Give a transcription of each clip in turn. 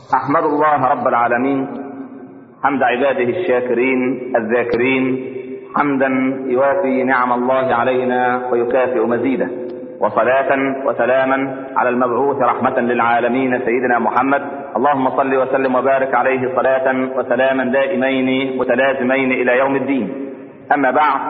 احمد الله رب العالمين حمد عباده الشاكرين الذاكرين حمدا يوافي نعم الله علينا ويكافئ مزيده وصلاة وسلاما على المبعوث رحمة للعالمين سيدنا محمد اللهم صل وسلم وبارك عليه صلاة وسلاما دائمين متلازمين إلى يوم الدين أما بعد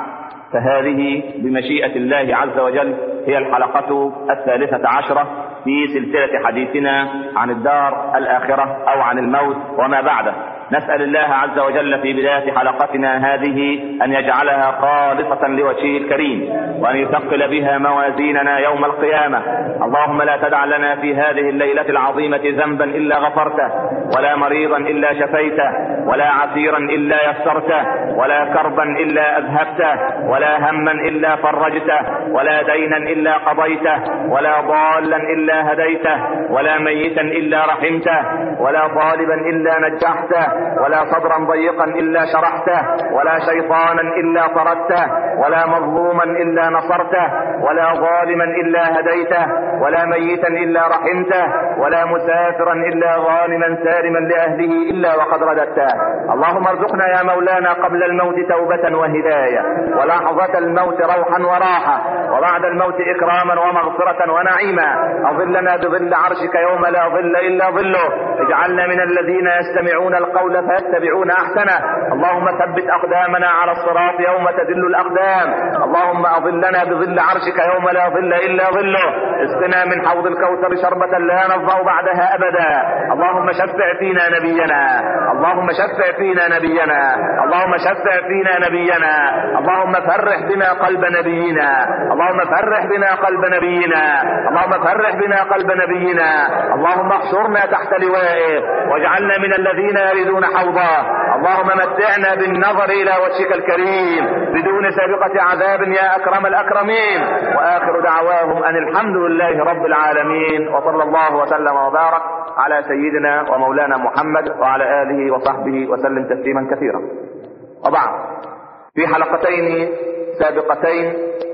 فهذه بمشيئة الله عز وجل هي الحلقة الثالثة عشرة في سلسلة حديثنا عن الدار الآخرة أو عن الموت وما بعده نسأل الله عز وجل في بداية حلقتنا هذه أن يجعلها خالصة لوجهه الكريم وأن يثقل بها موازيننا يوم القيامة اللهم لا تدع لنا في هذه الليلة العظيمة ذنبا إلا غفرته ولا مريضا إلا شفيته ولا عسيرا إلا يسرته ولا كربا إلا أذهبته ولا هما إلا فرجته ولا دينا إلا قضيته ولا ضالا إلا هديته ولا ميتا إلا رحمته ولا طالبا إلا نجحته ولا صدرا ضيقا الا شرحته ولا شيطانا الا طردته ولا مظلوما الا نصرته ولا ظالما الا هديته ولا ميتا الا رحمته ولا مسافرا الا غانما سالما لاهله الا وقد رددته اللهم ارزقنا يا مولانا قبل الموت توبه وهدايه ولحظه الموت روحا وراحه وبعد الموت اكراما ومغفره ونعيما اظلنا بظل عرشك يوم لا ظل الا ظله اجعلنا من الذين يستمعون القول القول فيتبعون احسنه اللهم ثبت اقدامنا على الصراط يوم تذل الاقدام اللهم اظلنا بظل عرشك يوم لا ظل الا ظله اسقنا من حوض الكوثر شربة لا نظمأ بعدها ابدا اللهم شفع فينا نبينا اللهم شفع فينا نبينا اللهم شفع فينا نبينا اللهم فرح بنا قلب نبينا اللهم فرح بنا قلب نبينا اللهم فرح بنا قلب نبينا اللهم احشرنا تحت لوائه واجعلنا من الذين يريدون حوضا اللهم متعنا بالنظر الى وجهك الكريم بدون سابقة عذاب يا اكرم الاكرمين واخر دعواهم ان الحمد لله رب العالمين وصلى الله وسلم وبارك على سيدنا ومولانا محمد وعلى اله وصحبه وسلم تسليما كثيرا وبعد في حلقتين سابقتين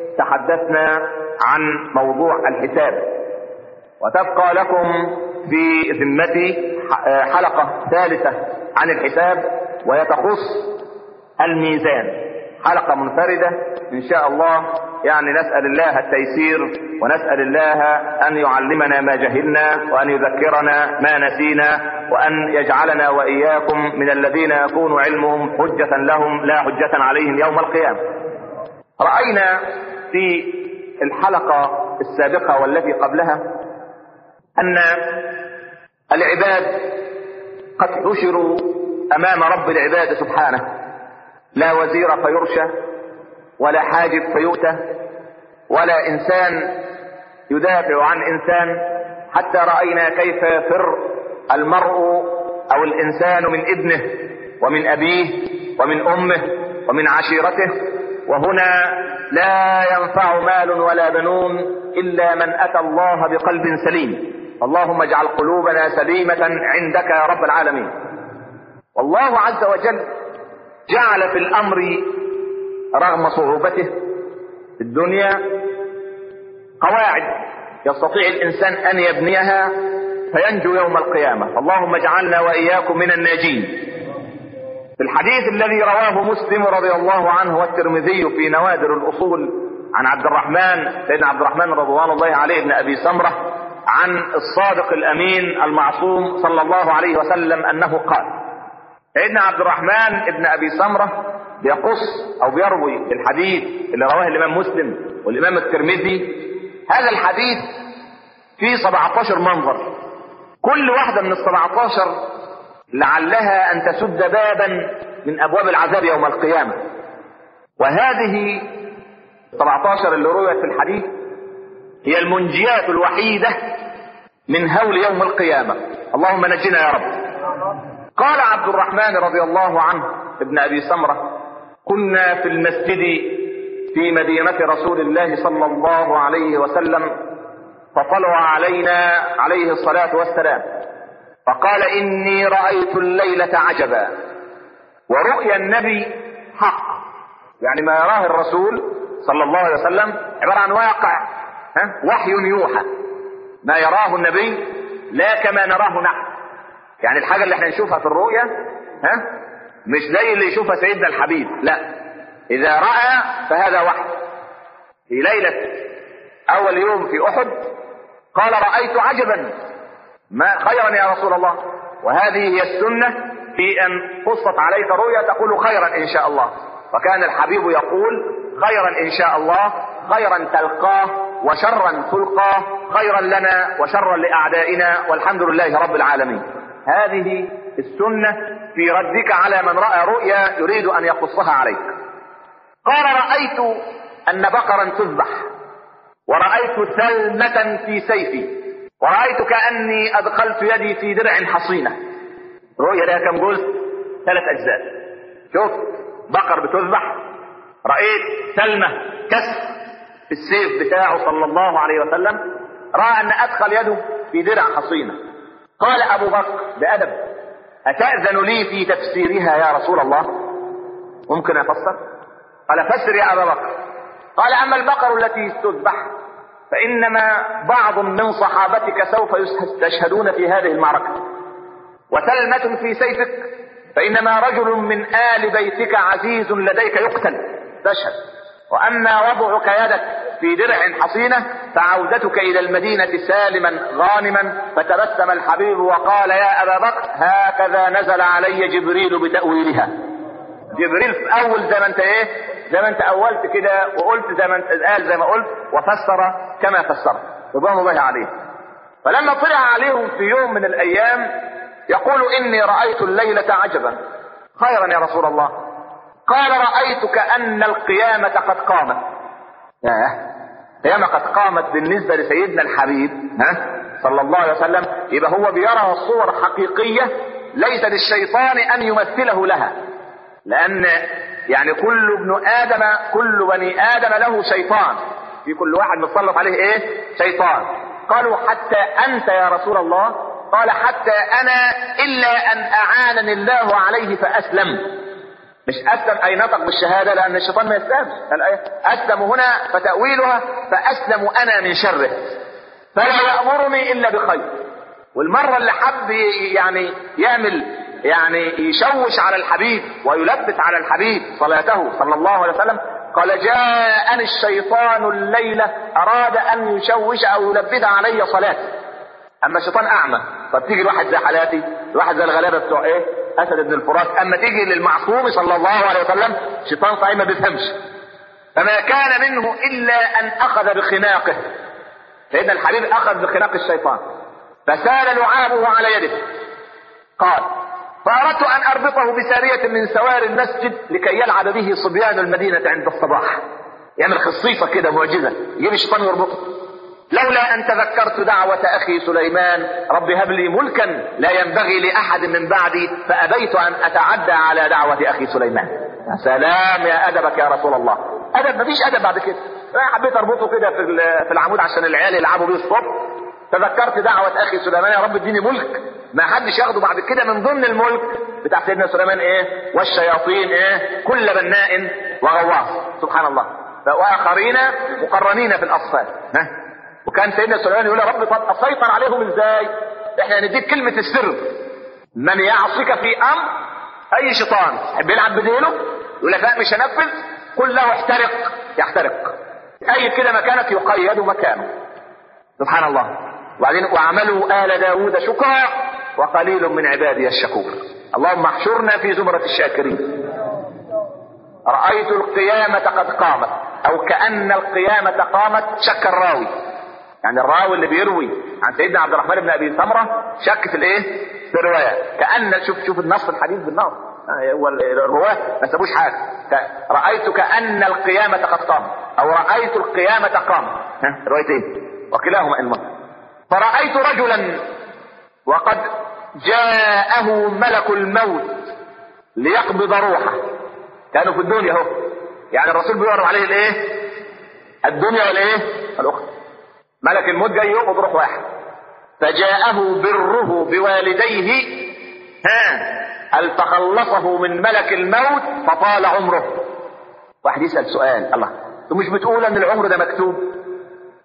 تحدثنا عن موضوع الحساب وتبقى لكم في ذمتي حلقة ثالثة عن الحساب وهي تخص الميزان حلقة منفردة إن شاء الله يعني نسأل الله التيسير ونسأل الله أن يعلمنا ما جهلنا وأن يذكرنا ما نسينا وأن يجعلنا وإياكم من الذين يكون علمهم حجة لهم لا حجة عليهم يوم القيامة رأينا في الحلقة السابقة والتي قبلها أن العباد قد حشروا امام رب العباد سبحانه لا وزير فيرشى ولا حاجب فيؤتى ولا انسان يدافع عن انسان حتى راينا كيف يفر المرء او الانسان من ابنه ومن ابيه ومن امه ومن عشيرته وهنا لا ينفع مال ولا بنون الا من اتى الله بقلب سليم اللهم اجعل قلوبنا سليمة عندك يا رب العالمين والله عز وجل جعل في الامر رغم صعوبته في الدنيا قواعد يستطيع الانسان ان يبنيها فينجو يوم القيامة اللهم اجعلنا واياكم من الناجين في الحديث الذي رواه مسلم رضي الله عنه والترمذي في نوادر الاصول عن عبد الرحمن سيدنا عبد الرحمن رضوان الله عليه بن ابي سمره عن الصادق الامين المعصوم صلى الله عليه وسلم انه قال سيدنا عبد الرحمن ابن ابي سمره بيقص او بيروي الحديث اللي رواه الامام مسلم والامام الترمذي هذا الحديث فيه 17 منظر كل واحده من ال 17 لعلها ان تسد بابا من ابواب العذاب يوم القيامه وهذه 17 اللي رويت في الحديث هي المنجيات الوحيدة من هول يوم القيامة اللهم نجنا يا رب قال عبد الرحمن رضي الله عنه ابن أبي سمرة كنا في المسجد في مدينة رسول الله صلى الله عليه وسلم فطلع علينا عليه الصلاة والسلام فقال إني رأيت الليلة عجبا ورؤيا النبي حق يعني ما يراه الرسول صلى الله عليه وسلم عبارة عن واقع ها؟ وحي يوحى ما يراه النبي لا كما نراه نحن يعني الحاجة اللي احنا نشوفها في الرؤيا ها مش زي اللي يشوفها سيدنا الحبيب لا إذا رأى فهذا وحي في ليلة أول يوم في أحد قال رأيت عجبا ما خيرا يا رسول الله وهذه هي السنة في أن قصت عليك رؤيا تقول خيرا إن شاء الله وكان الحبيب يقول خيرا إن شاء الله خيرا تلقاه وشرا تلقاه خيرا لنا وشرا لأعدائنا والحمد لله رب العالمين هذه السنة في ردك على من رأى رؤيا يريد أن يقصها عليك قال رأيت أن بقرا تذبح ورأيت ثلمة في سيفي ورأيت كأني أدخلت يدي في درع حصينة رؤيا لها كم جزء ثلاث أجزاء شوف بقر بتذبح رأيت ثلمة كسر في السيف بتاعه صلى الله عليه وسلم رأى أن أدخل يده في درع حصينة قال أبو بكر بأدب أتأذن لي في تفسيرها يا رسول الله ممكن أفسر قال فسر يا أبا بكر قال أما البقر التي تذبح فإنما بعض من صحابتك سوف يستشهدون في هذه المعركة وسلمة في سيفك فإنما رجل من آل بيتك عزيز لديك يقتل تشهد وأما وضعك يدك في درع حصينة فعودتك إلى المدينة سالما غانما فتبسم الحبيب وقال يا أبا بكر هكذا نزل علي جبريل بتأويلها جبريل في أول زي ما أنت إيه زي ما أنت أولت كده وقلت زي ما أنت قال زي ما قلت وفسر كما فسر رضوان الله عليه فلما طلع عليهم في يوم من الأيام يقول إني رأيت الليلة عجبا خيرا يا رسول الله قال رأيت كأن القيامة قد قامت ياه القيامة قد قامت بالنسبة لسيدنا الحبيب ها صلى الله عليه وسلم يبقى هو بيرى صور حقيقية ليس للشيطان أن يمثله لها لأن يعني كل ابن آدم كل بني آدم له شيطان في كل واحد متسلط عليه إيه شيطان قالوا حتى أنت يا رسول الله قال حتى أنا إلا أن أعانني الله عليه فأسلم مش أسلم أي نطق بالشهادة لأن الشيطان ما يسلمش الآية أسلم هنا فتأويلها فأسلم أنا من شره فلا يأمرني إلا بخير والمرة اللي حب يعني يعمل يعني يشوش على الحبيب ويلبس على الحبيب صلاته صلى الله عليه وسلم قال جاءني الشيطان الليلة أراد أن يشوش أو يلبس علي صلاتي أما الشيطان أعمى طب تيجي الواحد زي حالاتي الواحد زي الغلابة بتوع إيه أسد بن الفرات أما تيجي للمعصوم صلى الله عليه وسلم الشيطان صحيح ما بيفهمش فما كان منه إلا أن أخذ بخناقه سيدنا الحبيب أخذ بخناق الشيطان فسال لعابه على يده قال فأردت أن أربطه بسارية من سوار المسجد لكي يلعب به صبيان المدينة عند الصباح يعمل خصيصة كده معجزة يجيب الشيطان يربطه لولا أن تذكرت دعوة أخي سليمان رب هب لي ملكا لا ينبغي لأحد من بعدي فأبيت أن أتعدى على دعوة أخي سليمان يا سلام يا أدبك يا رسول الله أدب مفيش أدب بعد كده أنا حبيت أربطه كده في في العمود عشان العيال يلعبوا بيه الصبح تذكرت دعوة أخي سليمان يا رب اديني ملك ما حدش ياخده بعد كده من ضمن الملك بتاع سيدنا سليمان ايه والشياطين ايه كل بناء وغواص سبحان الله واخرين مقرنين في الاصفاد ها وكان سيدنا سليمان يقول يا رب طب اسيطر عليهم ازاي احنا نديك كلمة السر من يعصيك في امر اي شيطان يحب يلعب بديله يقول لك لا مش هنفذ قل له احترق يحترق اي كده مكانك يقيد مكانه سبحان الله وبعدين واعملوا آل داود شكرا وقليل من عبادي الشكور اللهم احشرنا في زمرة الشاكرين رأيت القيامة قد قامت أو كأن القيامة قامت شك الراوي يعني الراوي اللي بيروي عن سيدنا عبد الرحمن بن أبي ثمرة شك في الإيه؟ في الرواية كأن شوف شوف النص الحديث بالنص هو الرواة ما سابوش حاجة رأيت كأن القيامة قد قامت أو رأيت القيامة قامت ها روايتين وكلاهما المصر فرأيت رجلا وقد جاءه ملك الموت ليقبض روحه كانوا في الدنيا اهو يعني الرسول بيعرض عليه الايه الدنيا والايه الاخرى ملك الموت جاي يقبض روح واحد فجاءه بره بوالديه ها هل تخلصه من ملك الموت فطال عمره واحد يسأل سؤال الله انتوا مش بتقول ان العمر ده مكتوب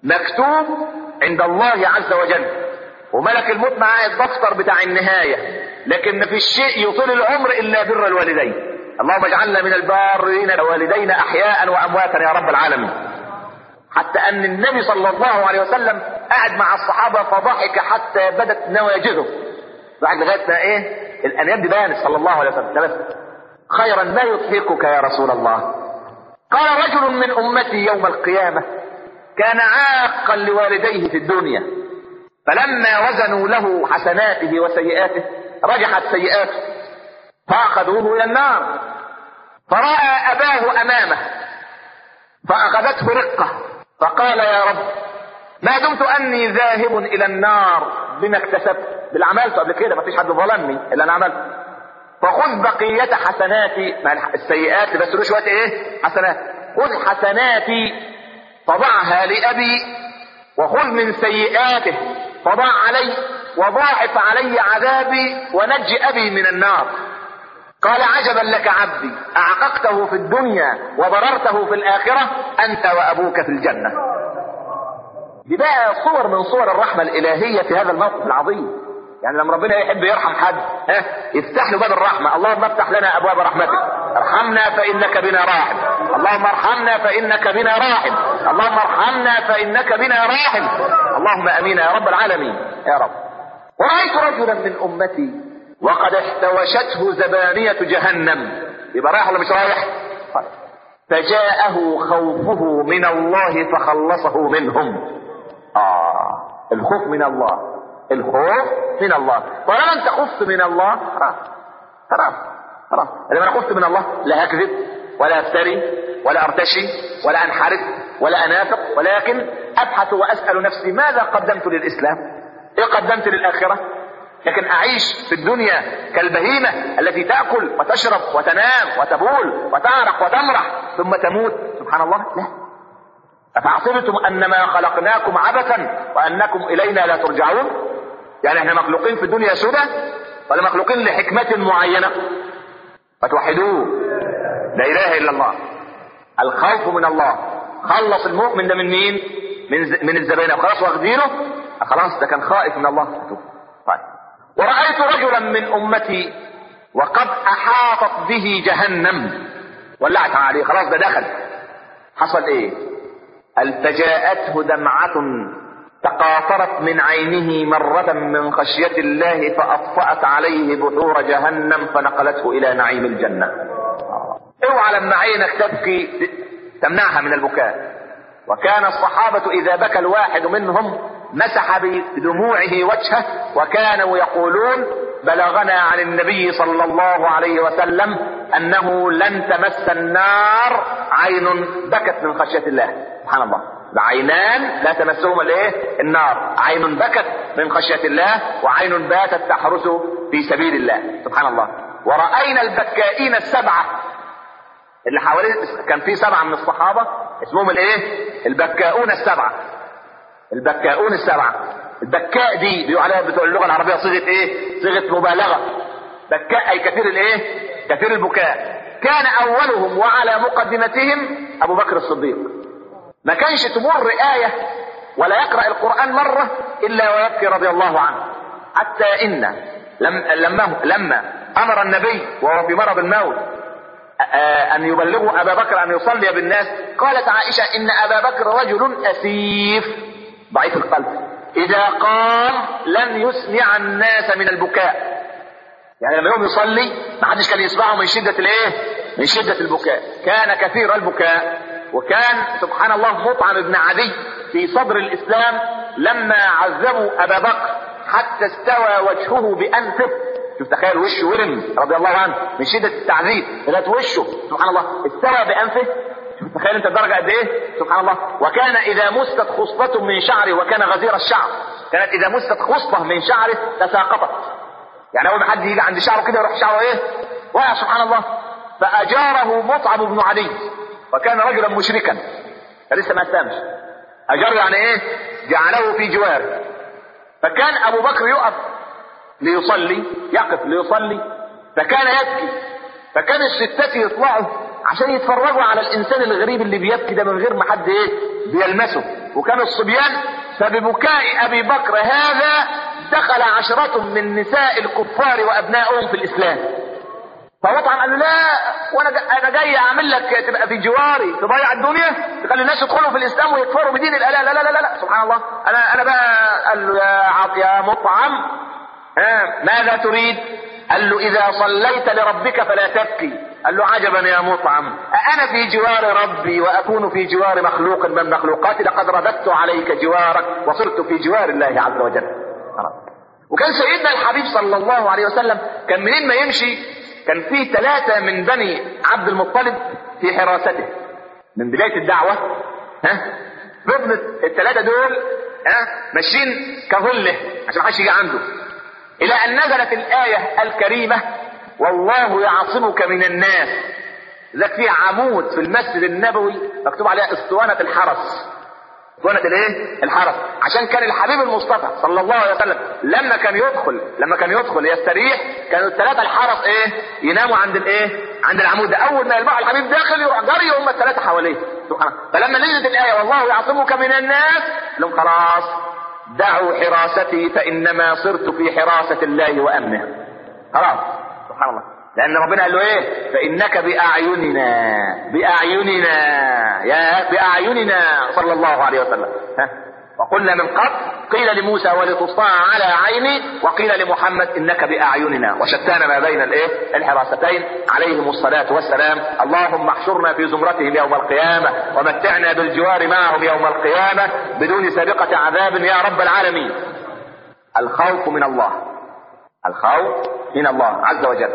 مكتوب عند الله عز وجل وملك الموت معاه الدفتر بتاع النهاية لكن ما فيش شيء يطيل العمر الا بر الوالدين اللهم اجعلنا من البارين والدينا احياء وامواتا يا رب العالمين حتى ان النبي صلى الله عليه وسلم قعد مع الصحابه فضحك حتى بدت نواجذه بعد لغايه ما ايه الانياب دي بانت صلى الله عليه وسلم ده بس خيرا ما يضحكك يا رسول الله قال رجل من امتي يوم القيامه كان عاقا لوالديه في الدنيا فلما وزنوا له حسناته وسيئاته رجحت سيئاته فاخذوه الى النار فراى اباه امامه فاخذته رقه فقال يا رب ما دمت اني ذاهب الى النار بما اكتسبت باللي عملته قبل كده مفيش حد ظلمني اللي انا عملته فخذ بقية حسناتي مع السيئات بس له شوية ايه حسنات خذ حسناتي فضعها لأبي وخذ من سيئاته فضع علي وضاعف علي عذابي ونجي أبي من النار قال عجبا لك عبدي أعققته في الدنيا وضررته في الآخرة أنت وأبوك في الجنة دي بقى صور من صور الرحمة الإلهية في هذا الموقف العظيم يعني لما ربنا يحب يرحم حد ها يفتح له باب الرحمة اللهم افتح لنا أبواب رحمتك ارحمنا فإنك بنا راحم اللهم ارحمنا فإنك بنا راحم اللهم ارحمنا فإنك بنا راحم اللهم أمين يا رب العالمين يا رب ورأيت رجلا من أمتي وقد احتوشته زبانية جهنم يبقى رايح ولا مش رايح فجاءه خوفه من الله فخلصه منهم آه الخوف من الله الخوف من الله طالما انت خفت من الله خلاص خلاص خلاص لما انا خفت من الله لا اكذب ولا افتري ولا ارتشي ولا انحرف ولا انافق ولكن ابحث واسال نفسي ماذا قدمت للاسلام؟ ايه قدمت للاخره؟ لكن اعيش في الدنيا كالبهيمه التي تاكل وتشرب وتنام وتبول وتعرق وتمرح ثم تموت سبحان الله لا افحسبتم انما خلقناكم عبثا وانكم الينا لا ترجعون يعني احنا مخلوقين في الدنيا سدى ولا مخلوقين لحكمة معينة فتوحدوه لا اله الا الله الخوف من الله خلص المؤمن ده من مين من من الزبانه خلاص واخدينه خلاص ده كان خائف من الله طيب ورأيت رجلا من امتي وقد احاطت به جهنم ولعت عليه خلاص ده دخل حصل ايه التجاءته دمعة تقاطرت من عينه مرة من خشية الله فأطفأت عليه بحور جهنم فنقلته إلى نعيم الجنة اوعى لما عينك تبكي تمنعها من البكاء وكان الصحابة إذا بكى الواحد منهم مسح بدموعه وجهه وكانوا يقولون بلغنا عن النبي صلى الله عليه وسلم أنه لن تمس النار عين بكت من خشية الله سبحان الله عينان لا تمسهما الايه النار عين بكت من خشيه الله وعين باتت تحرس في سبيل الله سبحان الله وراينا البكائين السبعه اللي حوالين كان في سبعه من الصحابه اسمهم الايه البكاؤون السبعه البكاؤون السبعه البكاء دي بيقولوا عليها بتوع اللغه العربيه صيغه ايه صيغه مبالغه بكاء اي كثير الايه كثير البكاء كان اولهم وعلى مقدمتهم ابو بكر الصديق ما كانش تمر آية ولا يقرأ القرآن مرة إلا ويبكي رضي الله عنه حتى إن لم لما لما أمر النبي وهو في مرض الموت أن يبلغوا أبا بكر أن يصلي بالناس قالت عائشة إن أبا بكر رجل أسيف ضعيف القلب إذا قام لن يسمع الناس من البكاء يعني لما يوم يصلي ما حدش كان يسمعه من شدة الايه؟ من شدة البكاء كان كثير البكاء وكان سبحان الله مطعم بن عدي في صدر الاسلام لما عذبوا ابا بكر حتى استوى وجهه بانفه شوف تخيل وشه ورم رضي الله عنه من شده التعذيب لغايه وشه سبحان الله استوى بانفه شوف تخيل انت الدرجه قد ايه سبحان الله وكان اذا مست خصله من شعره وكان غزير الشعر كانت اذا مست خصله من شعره تساقطت يعني اول ما حد يجي عند شعره كده يروح شعره ايه وقع سبحان الله فاجاره مطعم بن عدي وكان رجلا مشركا فلسه ما اسلمش اجر يعني ايه جعله في جواره فكان ابو بكر يقف ليصلي يقف ليصلي فكان يبكي فكان الستات يطلعوا عشان يتفرجوا على الانسان الغريب اللي بيبكي ده من غير ما حد ايه بيلمسه وكان الصبيان فببكاء ابي بكر هذا دخل عشرة من نساء الكفار وابنائهم في الاسلام فمطعم قال له لا وانا جا انا جاي اعمل لك تبقى في جواري تضيع الدنيا تخلي الناس يدخلوا في الاسلام ويكفروا بدين الاله لا لا لا لا, لا. سبحان الله انا انا بقى قال له يا عط يا مطعم ها ماذا تريد؟ قال له اذا صليت لربك فلا تبكي قال له عجبا يا مطعم أأنا في جوار ربي وأكون في جوار مخلوق من مخلوقاتي لقد رددت عليك جوارك وصرت في جوار الله عز وجل وكان سيدنا الحبيب صلى الله عليه وسلم كان منين ما يمشي كان فيه ثلاثة من بني عبد المطلب في حراسته من بداية الدعوة ها فضلت الثلاثة دول ها ماشيين كظله عشان ما حدش يجي عنده إلى أن نزلت الآية الكريمة والله يعصمك من الناس ذاك فيه عمود في المسجد النبوي مكتوب عليها اسطوانة الحرس اسطوانة الايه؟ الحرس عشان كان الحبيب المصطفى صلى الله عليه وسلم لما كان يدخل لما كان يدخل يستريح كانوا الثلاثة الحرس ايه؟ يناموا عند الايه؟ عند العمود ده اول ما يلمعوا الحبيب داخل يروح جري هم الثلاثة حواليه سبحان الله فلما نزلت الآية والله يعصمك من الناس لهم خلاص دعوا حراستي فإنما صرت في حراسة الله وأمنه خلاص سبحان الله لأن ربنا قال له إيه؟ فإنك بأعيننا بأعيننا يا بأعيننا صلى الله عليه وسلم ها وقلنا من قبل قيل لموسى ولتصنع على عيني وقيل لمحمد انك باعيننا وشتان ما بين الايه الحراستين عليهم الصلاه والسلام اللهم احشرنا في زمرتهم يوم القيامه ومتعنا بالجوار معهم يوم القيامه بدون سابقه عذاب يا رب العالمين الخوف من الله الخوف من الله عز وجل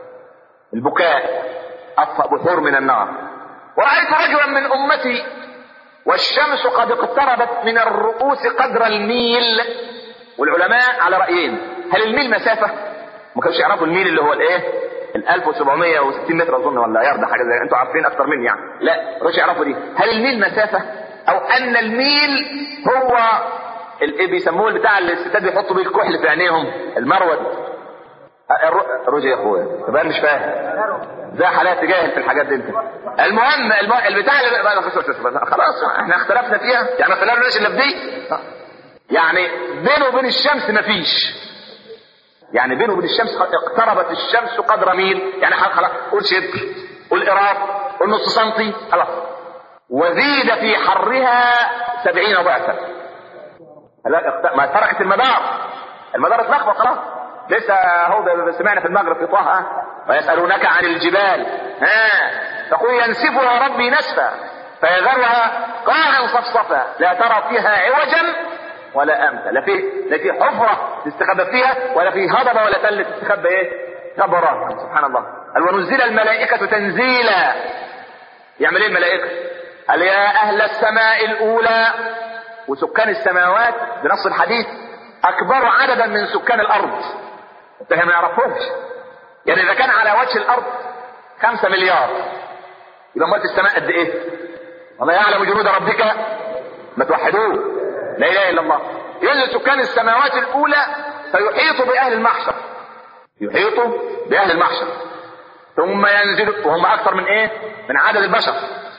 البكاء اطفأ بثور من النار ورأيت رجلا من امتي والشمس قد اقتربت من الرؤوس قدر الميل والعلماء على رأيين هل الميل مسافة ما كانوش يعرفوا الميل اللي هو الايه ال 1760 متر اظن ولا يرضى حاجه زي انتوا عارفين اكتر مني يعني لا مش يعرفوا دي هل الميل مسافه او ان الميل هو اللي بيسموه بتاع الستات بيحطوا بيه الكحل في عينيهم المرود رجع يا اخويا تبقى مش فاهم ده حالات جاهل في الحاجات دي انت المهم الم... البتاع اللي خلاص احنا اختلفنا فيها يعني خلال ماشي اللي في دي يعني بينه وبين الشمس مفيش يعني بينه وبين الشمس اقتربت الشمس قدر ميل يعني خلاص قول شبر قول قراب قول نص سنتي خلاص وزيد في حرها سبعين ضعفا لا ما تركت المدار المدار اتلخبط خلاص لسه هو سمعنا في المغرب في طه ويسألونك عن الجبال ها تقول ينسفها ربي نسفا فيذرها قاعا صفصفا لا ترى فيها عوجا ولا امتا لا في لا في حفره تستخبى فيها ولا في هضبه ولا تل تستخبى ايه؟ تستخبى وراها سبحان الله قال ونزل الملائكه تنزيلا يعمل ايه الملائكه؟ قال يا اهل السماء الاولى وسكان السماوات بنص الحديث اكبر عددا من سكان الارض انت ما يعرفهمش يعني اذا كان على وجه الارض خمسة مليار يبقى امال السماء قد ايه وما يعلم جنود ربك ما توحدوه لا اله الا الله ينزل سكان السماوات الاولى فيحيط باهل المحشر يحيط باهل المحشر ثم ينزل وهم اكثر من ايه من عدد البشر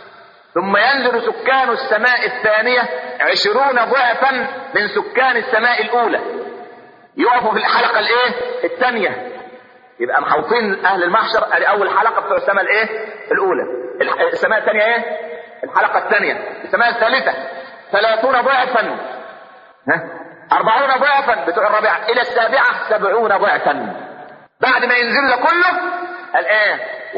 ثم ينزل سكان السماء الثانية عشرون ضعفا من سكان السماء الأولى يقفوا في الحلقة الإيه؟ الثانية يبقى محوطين أهل المحشر أدي أول حلقة بتوع السماء الإيه؟ الأولى السماء الثانية إيه؟ الحلقة الثانية السماء الثالثة ثلاثون ضعفا ها؟ أربعون ضعفا بتوع الرابعة إلى السابعة سبعون ضعفا بعد ما ينزل ده كله الآن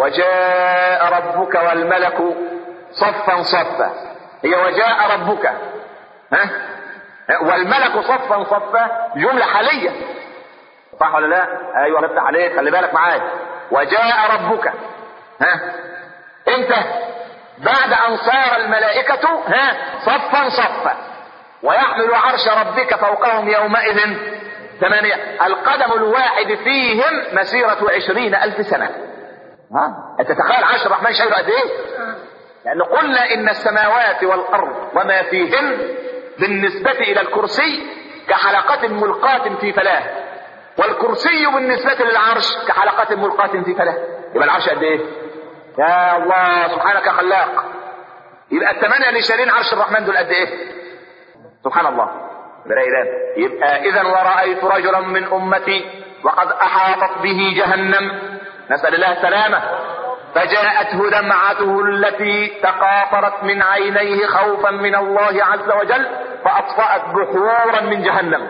وجاء ربك والملك صفا صفا هي وجاء ربك ها والملك صفا صفا جملة حالية صح ولا لا ايوه نفتح عليك خلي بالك معايا وجاء ربك ها امتى بعد ان صار الملائكة ها صفا صفا ويحمل عرش ربك فوقهم يومئذ ثمانية القدم الواحد فيهم مسيرة عشرين ألف سنة ها أنت تتخيل عرش الرحمن شايله قد إيه؟ لأن قلنا إن السماوات والأرض وما فيهن بالنسبة إلى الكرسي كحلقة ملقاة في فلاة والكرسي بالنسبة للعرش كحلقة ملقاة في فلاة يبقى العرش قد إيه؟ يا الله سبحانك خلاق يبقى الثمانية اللي شايلين عرش الرحمن دول قد إيه؟ سبحان الله بريدان يبقى اذا ورأيت رجلا من امتي وقد احاطت به جهنم نسأل الله السلامة فجاءته دمعته التي تقاطرت من عينيه خوفا من الله عز وجل فاطفأت بحورا من جهنم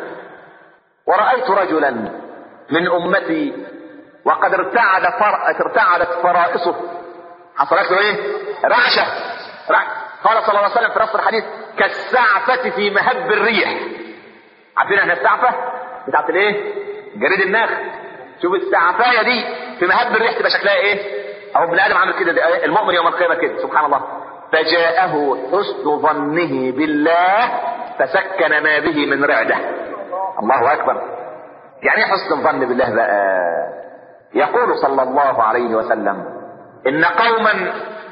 ورأيت رجلا من امتي وقد ارتعد فر... ارتعدت فرائصه حصلت له ايه رعشة رعشة قال صلى الله عليه وسلم في نص الحديث كالسعفة في مهب الريح عارفين احنا السعفة بتاعت الايه جريد النخل شوف السعفاية دي في مهب الريح تبقى شكلها ايه اهو ابن ادم عامل كده المؤمن يوم القيامة كده سبحان الله فجاءه حسن ظنه بالله فسكن ما به من رعدة الله اكبر يعني ايه حسن الظن بالله بقى يقول صلى الله عليه وسلم ان قوما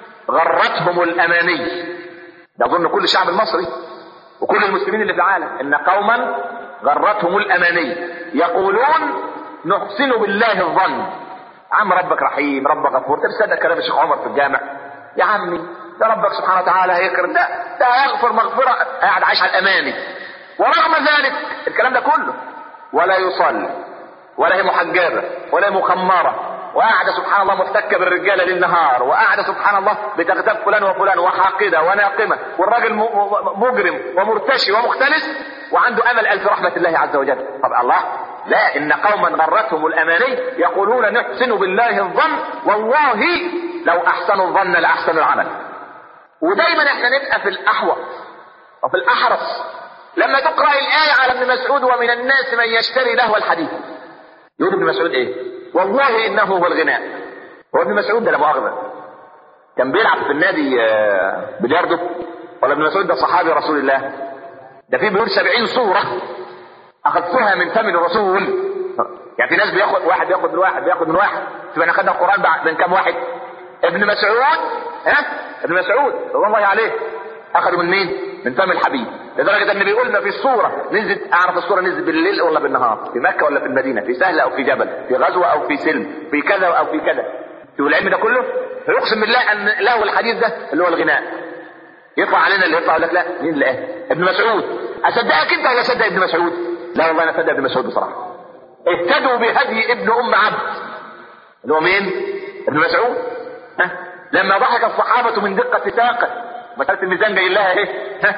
غرتهم الاماني ده اظن كل الشعب المصري وكل المسلمين اللي في العالم ان قوما غرتهم الاماني يقولون نحسن بالله الظن عم ربك رحيم ربك غفور انت بتصدق كلام الشيخ عمر في الجامع يا عمي ده ربك سبحانه وتعالى هيكرم ده ده هيغفر مغفره قاعد عايش على الاماني ورغم ذلك الكلام ده كله ولا يصلي ولا هي محجبه ولا هي مخمره وقاعدة سبحان الله محتكة بالرجالة للنهار وقاعدة سبحان الله بتغتاب فلان وفلان وحاقدة وناقمة والراجل مجرم ومرتشي ومختلس وعنده أمل ألف رحمة الله عز وجل طب الله لا إن قوما غرتهم الأماني يقولون نحسن بالله الظن والله لو أحسنوا الظن لأحسنوا العمل ودايما احنا نبقى في الأحوط وفي الأحرص لما تقرأ الآية على ابن مسعود ومن الناس من يشتري لهو الحديث يقول ابن مسعود ايه والله انه هو الغناء هو ابن مسعود ده لا مؤاخذه كان بيلعب في النادي بلياردو ولا ابن مسعود ده صحابي رسول الله ده في بيقول سبعين صورة أخذتها من فم الرسول يعني في ناس بياخد واحد بياخد من واحد بياخد من واحد تبقى أنا خدنا القرآن بعد من كام واحد ابن مسعود ها ابن مسعود رضي الله عليه أخذوا من مين؟ من فم الحبيب لدرجة ان بيقولنا في الصورة نزلت اعرف الصورة نزلت بالليل ولا بالنهار في مكة ولا في المدينة في سهلة او في جبل في غزوة او في سلم في كذا او في كذا شوف العلم ده كله فيقسم بالله ان له الحديث ده اللي هو الغناء يطلع علينا اللي يطلع يقول لك لا مين اللي قال ابن مسعود اصدقك انت ولا اصدق ابن مسعود لا والله انا اصدق ابن مسعود بصراحة اهتدوا بهدي ابن ام عبد اللي هو مين ابن مسعود ها لما ضحك الصحابة من دقة ساقه مسألة الميزان جاي لها ايه ها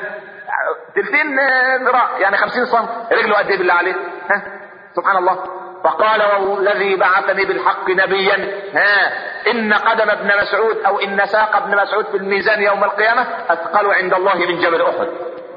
تلتين ذراع يعني خمسين سم رجله قد ايه بالله عليه ها سبحان الله فقال والذي بعثني بالحق نبيا ها ان قدم ابن مسعود او ان ساق ابن مسعود في الميزان يوم القيامه اثقل عند الله من جبل احد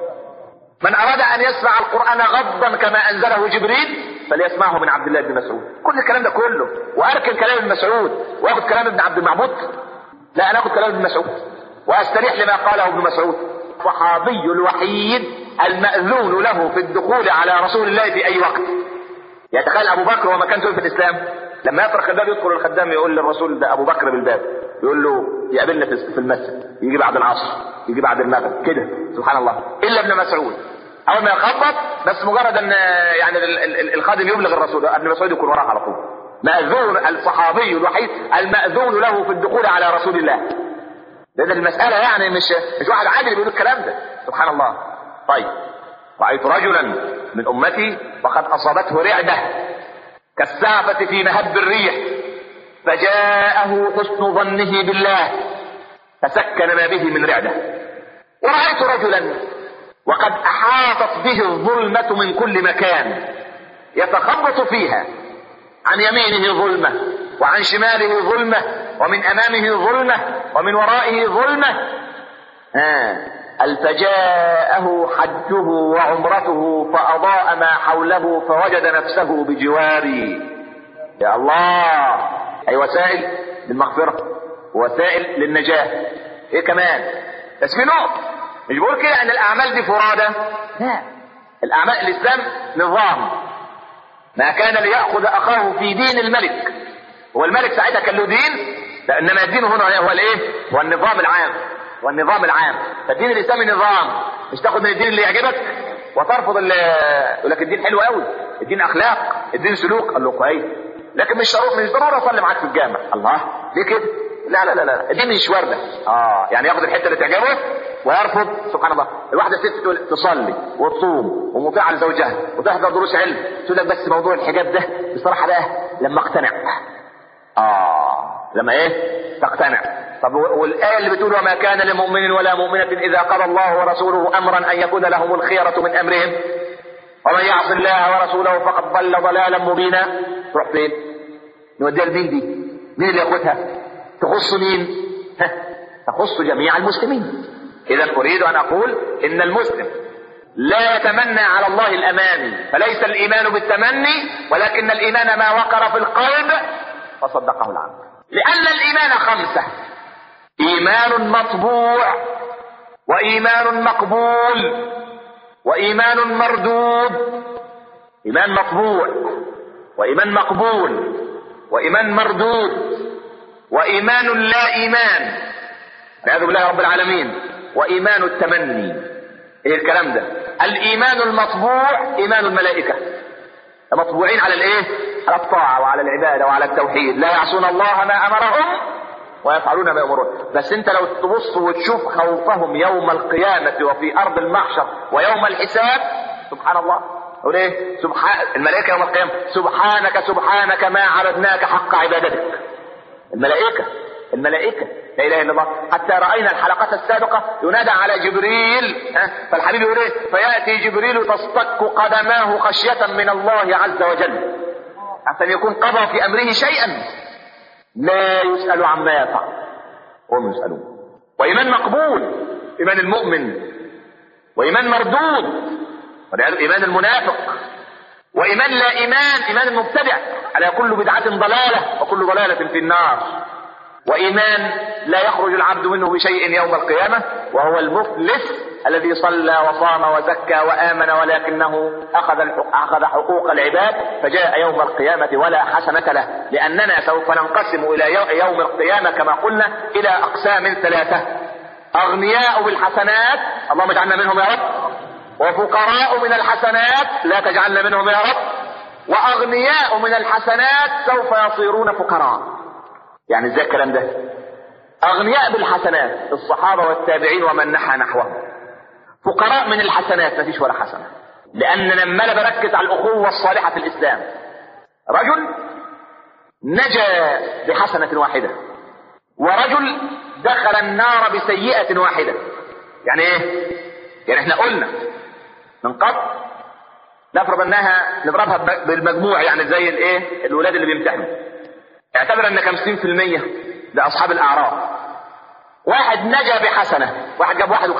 من اراد ان يسمع القران غضا كما انزله جبريل فليسمعه من عبد الله بن مسعود كل الكلام ده كله واركن كلام ابن مسعود واخد كلام ابن عبد المعبود لا انا اخد كلام ابن مسعود واستريح لما قاله ابن مسعود الصحابي الوحيد المأذون له في الدخول على رسول الله في أي وقت يتخيل أبو بكر وما كان في الإسلام لما يطرق الباب يدخل الخدام يقول للرسول ده أبو بكر بالباب يقول له يقابلنا في المسجد يجي بعد العصر يجي بعد المغرب كده سبحان الله إلا ابن مسعود أول ما يخبط بس مجرد أن يعني الخادم يبلغ الرسول ابن مسعود يكون وراه على طول مأذون الصحابي الوحيد المأذون له في الدخول على رسول الله لان المسألة يعني مش مش واحد عادل بيقول الكلام ده سبحان الله طيب رأيت رجلا من أمتي وقد أصابته رعدة كالسعفة في مهب الريح فجاءه حسن ظنه بالله فسكن ما به من رعدة ورأيت رجلا وقد أحاطت به الظلمة من كل مكان يتخبط فيها عن يمينه ظلمة وعن شماله ظلمة ومن أمامه ظلمة ومن ورائه ظلمة آه. فجاءه حجه وعمرته فأضاء ما حوله فوجد نفسه بجواري يا الله أي وسائل للمغفرة وسائل للنجاة إيه كمان بس في نقطة مش بقول كده أن الأعمال دي فرادة لا الأعمال الإسلام نظام ما كان ليأخذ أخاه في دين الملك هو الملك ساعتها كان له دين لا انما الدين هنا هو الايه هو النظام العام هو النظام العام فالدين الاسلامي نظام مش تاخد من الدين اللي يعجبك وترفض اللي يقول لك الدين حلو قوي الدين اخلاق الدين سلوك قال له كويس لكن مش ضروري مش ضروري اصلي معاك في الجامع الله ليه كده لا لا لا لا الدين مش ورده اه يعني ياخد الحته اللي تعجبه ويرفض سبحان الله الواحده ست تقول تصلي وتصوم ومطيعه لزوجها وتحضر دروس علم تقول لك بس موضوع الحجاب ده بصراحه بقى لما اقتنع اه لما ايه تقتنع طب والايه اللي بتقول وما كان لمؤمن ولا مؤمنه اذا قضى الله ورسوله امرا ان يكون لهم الخيره من امرهم ومن يعص الله ورسوله فقد ضل ضلالا مبينا تروح فين؟ نوديها لمين دي؟ مين اللي ياخدها؟ تخص مين؟ ها تخص جميع المسلمين اذا اريد ان اقول ان المسلم لا يتمنى على الله الاماني فليس الايمان بالتمني ولكن الايمان ما وقر في القلب فصدقه العبد لان الايمان خمسه ايمان مطبوع وايمان مقبول وايمان مردود ايمان مطبوع وايمان مقبول وايمان مردود وايمان لا ايمان والعياذ بالله رب العالمين وايمان التمني ايه الكلام ده الايمان المطبوع ايمان الملائكه مطبوعين على الايه على الطاعه وعلى العباده وعلى التوحيد لا يعصون الله ما امرهم ويفعلون ما يؤمرون بس انت لو تبص وتشوف خوفهم يوم القيامه وفي ارض المحشر ويوم الحساب سبحان الله يقول ايه سبحان الملائكه يوم القيامه سبحانك سبحانك ما عبدناك حق عبادتك الملائكه الملائكه لا اله الا الله حتى راينا الحلقات السابقه ينادى على جبريل فالحبيب يقول ايه فياتي جبريل تصطك قدماه خشيه من الله عز وجل حتى يكون قضى في امره شيئا لا يسال عما يفعل وهم يسالون وايمان مقبول ايمان المؤمن وايمان مردود ايمان المنافق وايمان لا ايمان ايمان المبتدع على كل بدعه ضلاله وكل ضلاله في النار وإيمان لا يخرج العبد منه بشيء يوم القيامة وهو المفلس الذي صلى وصام وزكى وآمن ولكنه أخذ أخذ حقوق العباد فجاء يوم القيامة ولا حسنة له لأننا سوف ننقسم إلى يوم القيامة كما قلنا إلى أقسام ثلاثة أغنياء بالحسنات اللهم اجعلنا منهم يا رب وفقراء من الحسنات لا تجعلنا منهم يا رب وأغنياء من الحسنات سوف يصيرون فقراء يعني ازاي الكلام ده اغنياء بالحسنات الصحابه والتابعين ومن نحى نحوهم فقراء من الحسنات ما فيش ولا حسنه لان لما انا بركز على الاخوه الصالحه في الاسلام رجل نجا بحسنه واحده ورجل دخل النار بسيئه واحده يعني ايه يعني احنا قلنا من قبل نفرض انها نضربها بالمجموع يعني زي الايه الولاد اللي بيمتحنوا اعتبر ان 50% ده اصحاب الاعراف واحد نجا بحسنه واحد جاب 51%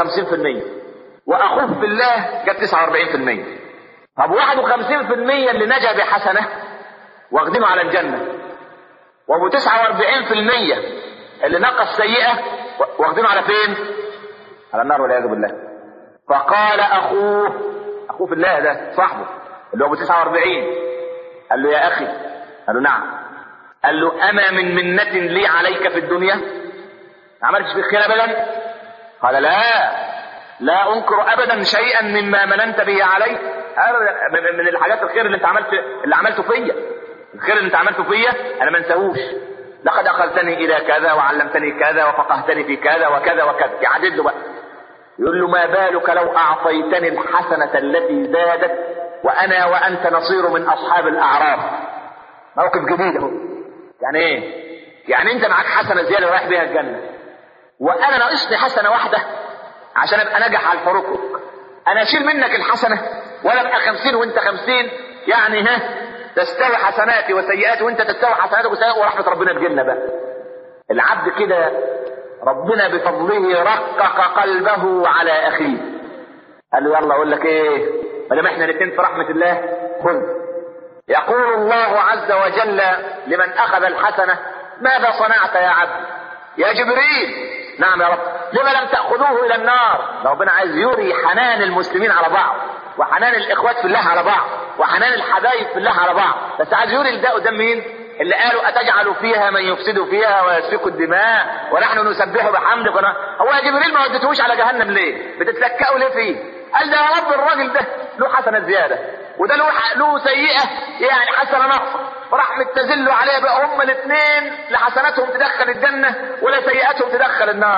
واخوه في الله جاب 49% طب 51% اللي نجا بحسنه واخدينه على الجنه وابو 49% اللي نقص سيئه واخدينه على فين؟ على النار والعياذ بالله فقال اخوه اخوه في الله ده صاحبه اللي هو ابو 49 قال له يا اخي قال له نعم قال له أما من منة لي عليك في الدنيا ما عملتش في الخير أبدا قال لا لا أنكر أبدا شيئا مما مننت به علي من الحاجات الخير اللي أنت عملت اللي عملته فيا الخير اللي أنت عملته فيا أنا ما انساهوش لقد أخذتني إلى كذا وعلمتني كذا وفقهتني في كذا وكذا وكذا يعدد له بقى يقول له ما بالك لو أعطيتني الحسنة التي زادت وأنا وأنت نصير من أصحاب الأعراف موقف جديد اهو يعني ايه يعني انت معاك حسنه زياده رايح بيها الجنه وانا ناقصني حسنه واحده عشان ابقى ناجح على الفروق انا اشيل منك الحسنه ولا ابقى خمسين وانت خمسين يعني ها تستوي حسناتي وسيئاتي وانت تستوي حسناتك وسيئاتك ورحمه ربنا تجيلنا بقى العبد كده ربنا بفضله رقق قلبه على اخيه قال له يلا اقول لك ايه ما دام احنا الاثنين في رحمه الله خذ يقول الله عز وجل لمن اخذ الحسنه ماذا صنعت يا عبد يا جبريل نعم يا رب لما لم تاخذوه الى النار ربنا عايز يري حنان المسلمين على بعض وحنان الاخوات في الله على بعض وحنان الحبايب في الله على بعض بس عايز يري ده قدام مين اللي قالوا اتجعل فيها من يفسد فيها ويسفك الدماء ونحن نسبح بحمدك ون... هو يا جبريل ما وديتهوش على جهنم ليه بتتلكأوا ليه فيه قال ده يا رب الراجل ده له حسنه زياده وده له له سيئه يعني حسنه ناقصه فراح متزلوا عليه بقى هم الاثنين لحسناتهم تدخل الجنه ولا سيئاتهم تدخل النار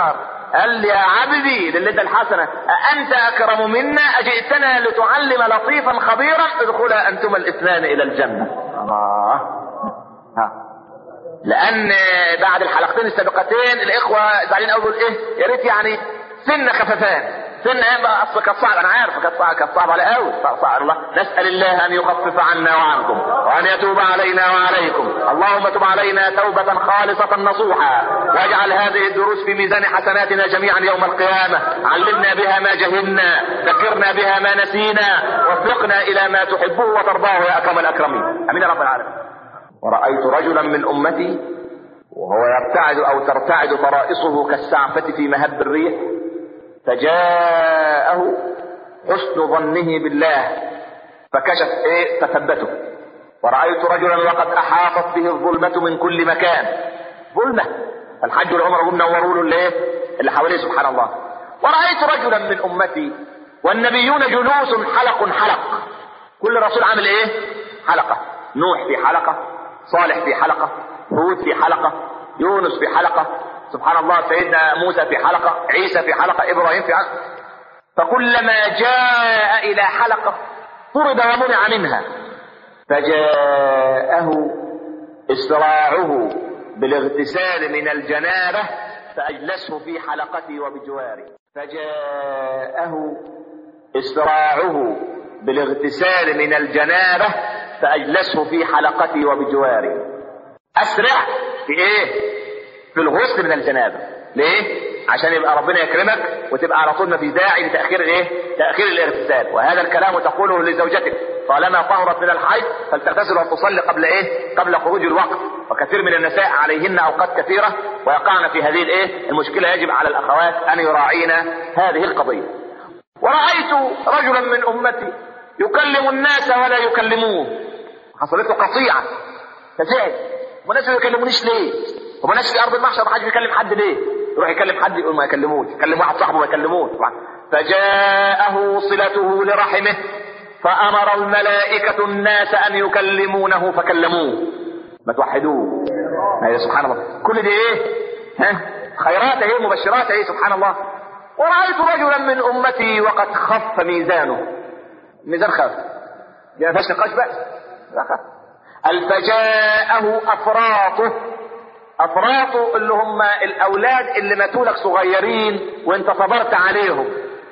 قال يا عبدي اللي ادى الحسنه أأنت أكرم منا أجئتنا لتعلم لطيفا خبيرا ادخلا أنتما الاثنان إلى الجنة الله ها لأن بعد الحلقتين السابقتين الإخوة زعلانين قوي إيه يا ريت يعني سن خففان سن ايه بقى اصل كانت صعب انا عارف كانت صعب كانت صعب على قوي صعب الله نسال الله ان يخفف عنا وعنكم وان يتوب علينا وعليكم اللهم تب علينا توبه خالصه نصوحا واجعل هذه الدروس في ميزان حسناتنا جميعا يوم القيامه علمنا بها ما جهلنا ذكرنا بها ما نسينا وفقنا الى ما تحبه وترضاه يا اكرم الاكرمين امين يا رب العالمين ورايت رجلا من امتي وهو يرتعد او ترتعد فرائصه كالسعفه في مهب الريح فجاءه حسن ظنه بالله فكشف ايه فثبته ورأيت رجلا وقد أحاطت به الظلمة من كل مكان ظلمة الحج والعمر هم نوروا له الايه اللي حواليه سبحان الله ورأيت رجلا من أمتي والنبيون جلوس حلق حلق كل رسول عامل ايه حلقة نوح في حلقة صالح في حلقة هود في حلقة يونس في حلقة سبحان الله سيدنا موسى في حلقة عيسى في حلقة إبراهيم في حلقة فكلما جاء إلى حلقة طرد ومنع منها فجاءه إسراعه بالاغتسال من الجنابة فأجلسه في حلقتي وبجواري فجاءه إسراعه بالاغتسال من الجنابة فأجلسه في حلقتي وبجواري أسرع في إيه؟ في الغسل من الجنابة ليه؟ عشان يبقى ربنا يكرمك وتبقى على طول ما في داعي لتأخير الايه؟ تأخير الاغتسال وهذا الكلام تقوله لزوجتك طالما طهرت من الحيض فلتغتسل وتصلي قبل ايه؟ قبل خروج الوقت وكثير من النساء عليهن اوقات كثيرة ويقعن في هذه الايه؟ المشكلة يجب على الاخوات ان يراعين هذه القضية. ورأيت رجلا من امتي يكلم الناس ولا يكلموه حصلت له قطيعة فزعل والناس ما يكلمونيش ليه؟ هو ناس في ارض المحشر ما حدش بيكلم حد ليه؟ يروح يكلم حد يقول ما يكلموش، يكلم واحد صاحبه ما يكلموش، فجاءه صلته لرحمه فامر الملائكة الناس ان يكلمونه فكلموه. ما توحدوه. ايوه سبحان الله، كل دي ايه؟ ها؟ خيرات ايه مبشرات ايه سبحان الله. ورأيت رجلا من امتي وقد خف ميزانه. ميزان خف. دي ما فيهاش نقاش بقى. لا خف. فجاءه افراطه افراطه اللي هم الاولاد اللي ماتوا لك صغيرين وانت صبرت عليهم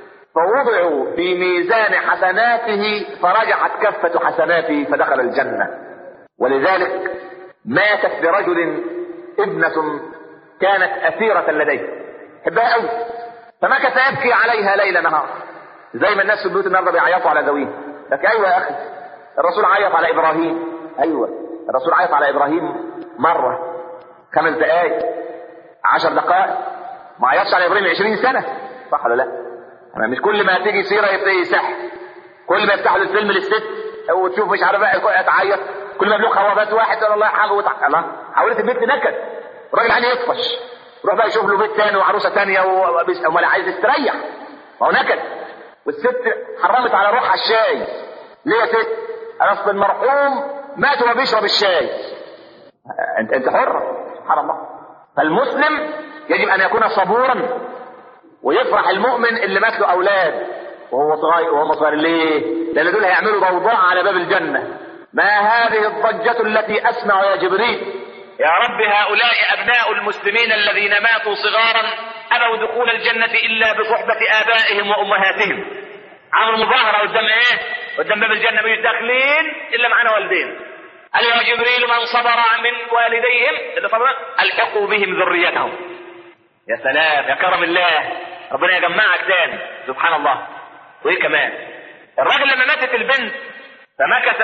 فوضعوا في ميزان حسناته فرجحت كفة حسناته فدخل الجنة ولذلك ماتت لرجل ابنة كانت أثيرة لديه حبها قوي فمكث يبكي عليها ليل نهار زي ما الناس في البيوت النهارده بيعيطوا على ذويه لك ايوه يا اخي الرسول عيط على ابراهيم ايوه الرسول عيط على ابراهيم مره خمس دقائق عشر دقائق ما عيطش على ابراهيم 20 سنه صح ولا لا؟ أنا مش كل ما تيجي سيره يبتدي يسح كل ما يفتحوا الفيلم للست وتشوف مش عارف ايه تعيط كل ما يبلغ خوابات واحد يقول الله يرحمه وتع... الله حولت البيت نكد الراجل عايز يطفش يروح بقى يشوف له بيت تاني وعروسه تانيه وامال عايز يستريح ما هو نكد والست حرمت على روحها الشاي ليه يا ست؟ اصل المرحوم مات وهو بيشرب الشاي انت انت حر سبحان الله فالمسلم يجب ان يكون صبورا ويفرح المؤمن اللي مات له اولاد وهو صغير وهو صغير ليه؟ لان دول هيعملوا ضوضاء على باب الجنه ما هذه الضجة التي اسمع يا جبريل يا رب هؤلاء ابناء المسلمين الذين ماتوا صغارا ابوا دخول الجنة الا بصحبة ابائهم وامهاتهم عملوا مظاهرة قدام ايه؟ قدام باب الجنة مش داخلين الا معانا والدين قال يا جبريل من صبر من والديهم اللي صبر الحقوا بهم ذريتهم يا سلام يا كرم الله ربنا يجمعك تاني سبحان الله وايه كمان الراجل لما ماتت البنت فمكث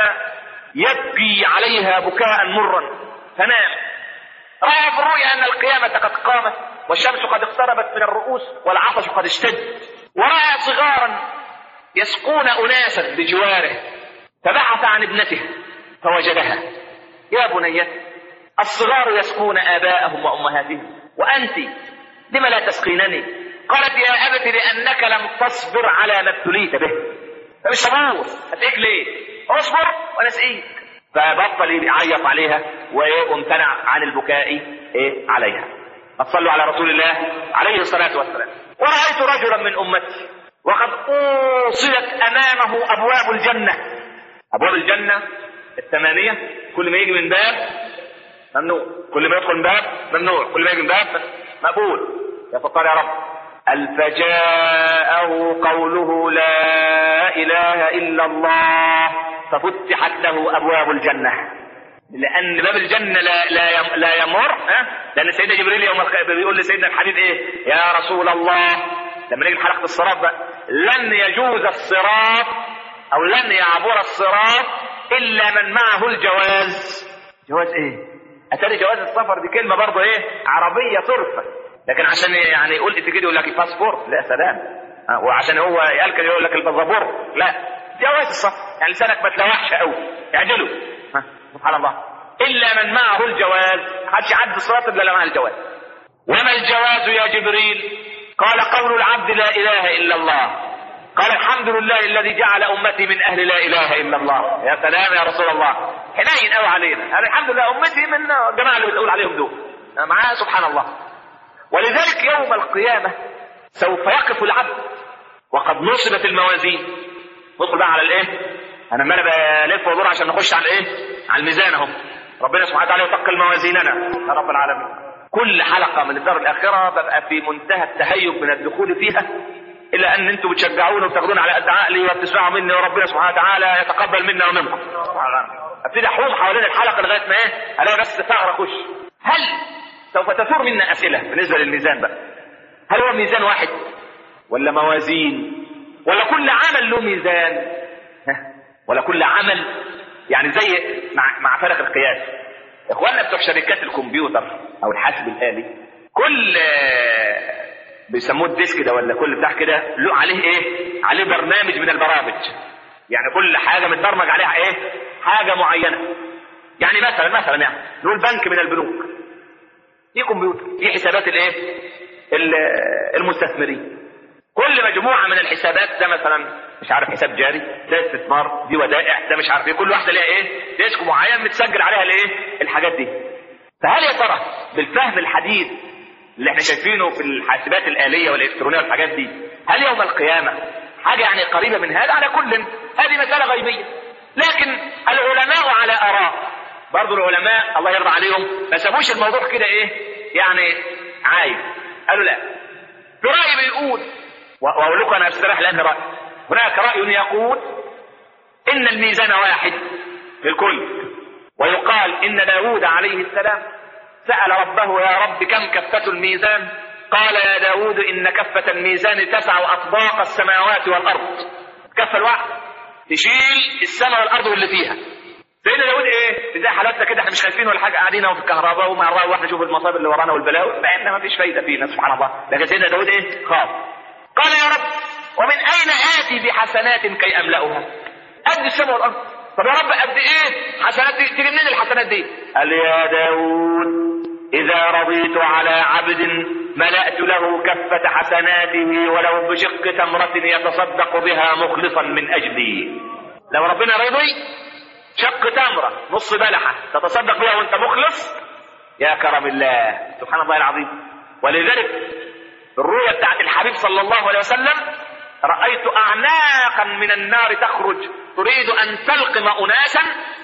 يبكي عليها بكاء مرا فنام راى في الرؤيا ان القيامه قد قامت والشمس قد اقتربت من الرؤوس والعطش قد اشتد وراى صغارا يسقون اناسا بجواره فبحث عن ابنته فوجدها يا بنيتي الصغار يسقون اباءهم وامهاتهم وانت لم لا تسقينني قالت يا ابت لانك لم تصبر على ما ابتليت به فمش صبور هتقيك ليه اصبر وانا اسقيك فبطل يعيط عليها وامتنع عن البكاء إيه عليها ما تصلوا على رسول الله عليه الصلاة والسلام ورأيت رجلا من أمتي وقد أوصلت أمامه أبواب الجنة أبواب الجنة الثمانية كل ما يجي من باب ممنوع كل ما يدخل من باب ممنوع كل ما يجي من باب مقبول يا فقار يا رب فجاءه قوله لا إله إلا الله ففتحت له أبواب الجنة لأن باب الجنة لا لا يم- لا يمر ها لأن سيدنا جبريل يوم الخ- بيقول لسيدنا الحبيب إيه يا رسول الله لما نيجي حلقة الصراط بقى لن يجوز الصراط أو لن يعبر الصراط إلا من معه الجواز جواز إيه؟ أتاري جواز السفر دي كلمة برضه إيه؟ عربية صرفة لكن عشان يعني يقول انت كده يقول لك الباسبور لا سلام آه، وعشان هو قال كده يقول لك الباسبور لا جواز السفر يعني لسانك ما تلوحش قوي اعدله ها، سبحان الله الا من معه الجواز محدش يعدي الصراط الا لو معه الجواز وما الجواز يا جبريل قال قول العبد لا اله الا الله قال الحمد لله الذي جعل امتي من اهل لا اله الا الله يا سلام يا رسول الله حنين قوي علينا أنا الحمد لله امتي من الجماعه اللي بتقول عليهم دول معاه سبحان الله ولذلك يوم القيامة سوف يقف العبد وقد نصبت الموازين ندخل بقى على الايه؟ انا عمال بلف وادور عشان نخش على الايه؟ على الميزان اهو ربنا سبحانه وتعالى يثقل موازيننا يا رب العالمين كل حلقة من الدار الآخرة ببقى في منتهى التهيب من الدخول فيها إلا أن أنتم بتشجعوني وبتاخدوني على قد عقلي وبتسمعوا مني وربنا سبحانه وتعالى يتقبل منا ومنكم ابتدي احوم حوالين الحلقة لغاية ما ايه؟ الاقي بس ثغرة اخش هل سوف تثور منا أسئلة بالنسبة للميزان بقى هل هو ميزان واحد ولا موازين ولا كل عمل له ميزان ها؟ ولا كل عمل يعني زي مع, مع فرق القياس اخواننا بتوع شركات الكمبيوتر او الحاسب الالي كل آه، بيسموه الديسك ده ولا كل بتاع كده له عليه ايه عليه برنامج من البرامج يعني كل حاجه متبرمج عليها ايه حاجه معينه يعني مثلا مثلا يعني نقول بنك من البنوك في كمبيوتر في حسابات الايه ال- المستثمرين كل مجموعه من الحسابات ده مثلا مش عارف حساب جاري ده استثمار دي ودائع ده مش عارف ايه كل واحده ليها ايه ديسك معين متسجل عليها الايه الحاجات دي فهل يا ترى بالفهم الحديث اللي احنا شايفينه في الحاسبات الآلية والإلكترونية والحاجات دي هل يوم القيامة حاجة يعني قريبة من هذا على كل هذه مسألة غيبية لكن العلماء على آراء برضو العلماء الله يرضى عليهم ما سابوش الموضوع كده ايه يعني عايز قالوا لا في رأي بيقول و- واقول لكم انا استريح لان رأي هناك رأي يقول ان الميزان واحد للكل ويقال ان داود عليه السلام سأل ربه يا رب كم كفة الميزان قال يا داود إن كفة الميزان تسع أطباق السماوات والأرض كفة الواحد تشيل السماء والأرض واللي فيها سيدنا داود ايه زي حالاتنا كده احنا مش خايفين ولا حاجه قاعدين اهو في الكهرباء ومع الرأي واحنا نشوف المصائب اللي ورانا والبلاوي فاحنا ما فيش فايده فينا سبحان الله لكن سيدنا داود ايه خاف قال يا رب ومن اين اتي بحسنات كي املاها قد السماء والارض طب يا رب قد ايه حسنات دي تيجي منين الحسنات دي قال يا داود إذا رضيت على عبد ملأت له كفة حسناته ولو بشق تمرة يتصدق بها مخلصا من أجلي لو ربنا رضي شق تمرة نص بلحة تتصدق بها وانت مخلص يا كرم الله سبحان الله العظيم ولذلك الرؤيا بتاعت الحبيب صلى الله عليه وسلم رأيت أعناقا من النار تخرج تريد أن تلقم أناسا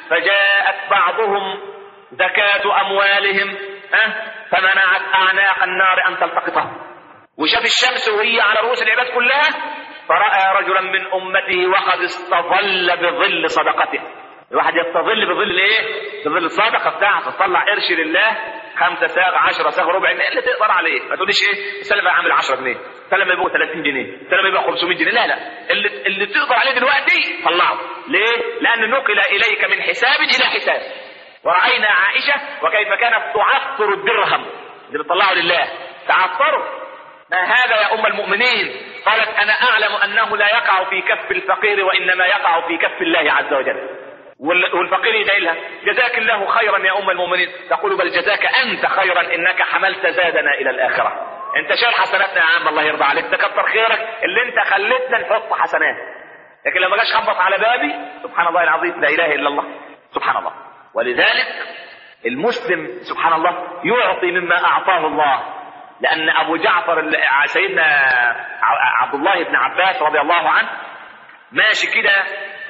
فجاءت بعضهم زكاة أموالهم ها فمنعت أعناق النار أن تلتقطهم وشاف الشمس وهي على رؤوس العباد كلها فرأى رجلا من أمته وقد استظل بظل صدقته الواحد يستظل بظل ايه؟ بظل الصدقه بتاعته تطلع قرش لله خمسة ساغ 10 ساغ ربع جنيه اللي تقدر عليه ما تقوليش ايه السنه بقى عامل 10 جنيه السنه ما يبقوا 30 جنيه السنه ما يبقى 500 جنيه لا لا اللي اللي تقدر عليه دلوقتي طلعه ليه؟ لان نقل اليك من حساب الى حساب ورأينا عائشة وكيف كانت تعطر الدرهم اللي بتطلعه لله تعطره ما هذا يا أم المؤمنين قالت أنا أعلم أنه لا يقع في كف الفقير وإنما يقع في كف الله عز وجل وال- والفقير يدعي لها جزاك الله خيرا يا أم المؤمنين تقول بل جزاك أنت خيرا إنك حملت زادنا إلى الآخرة أنت شايل حسناتنا يا عم الله يرضى عليك ده كتر خيرك اللي أنت خلتنا نحط حسنات لكن لما جاش خبط على بابي سبحان الله العظيم لا إله إلا الله سبحان الله ولذلك المسلم سبحان الله يعطي مما أعطاه الله لان ابو جعفر سيدنا عبد الله بن عباس رضي الله عنه ماشي كده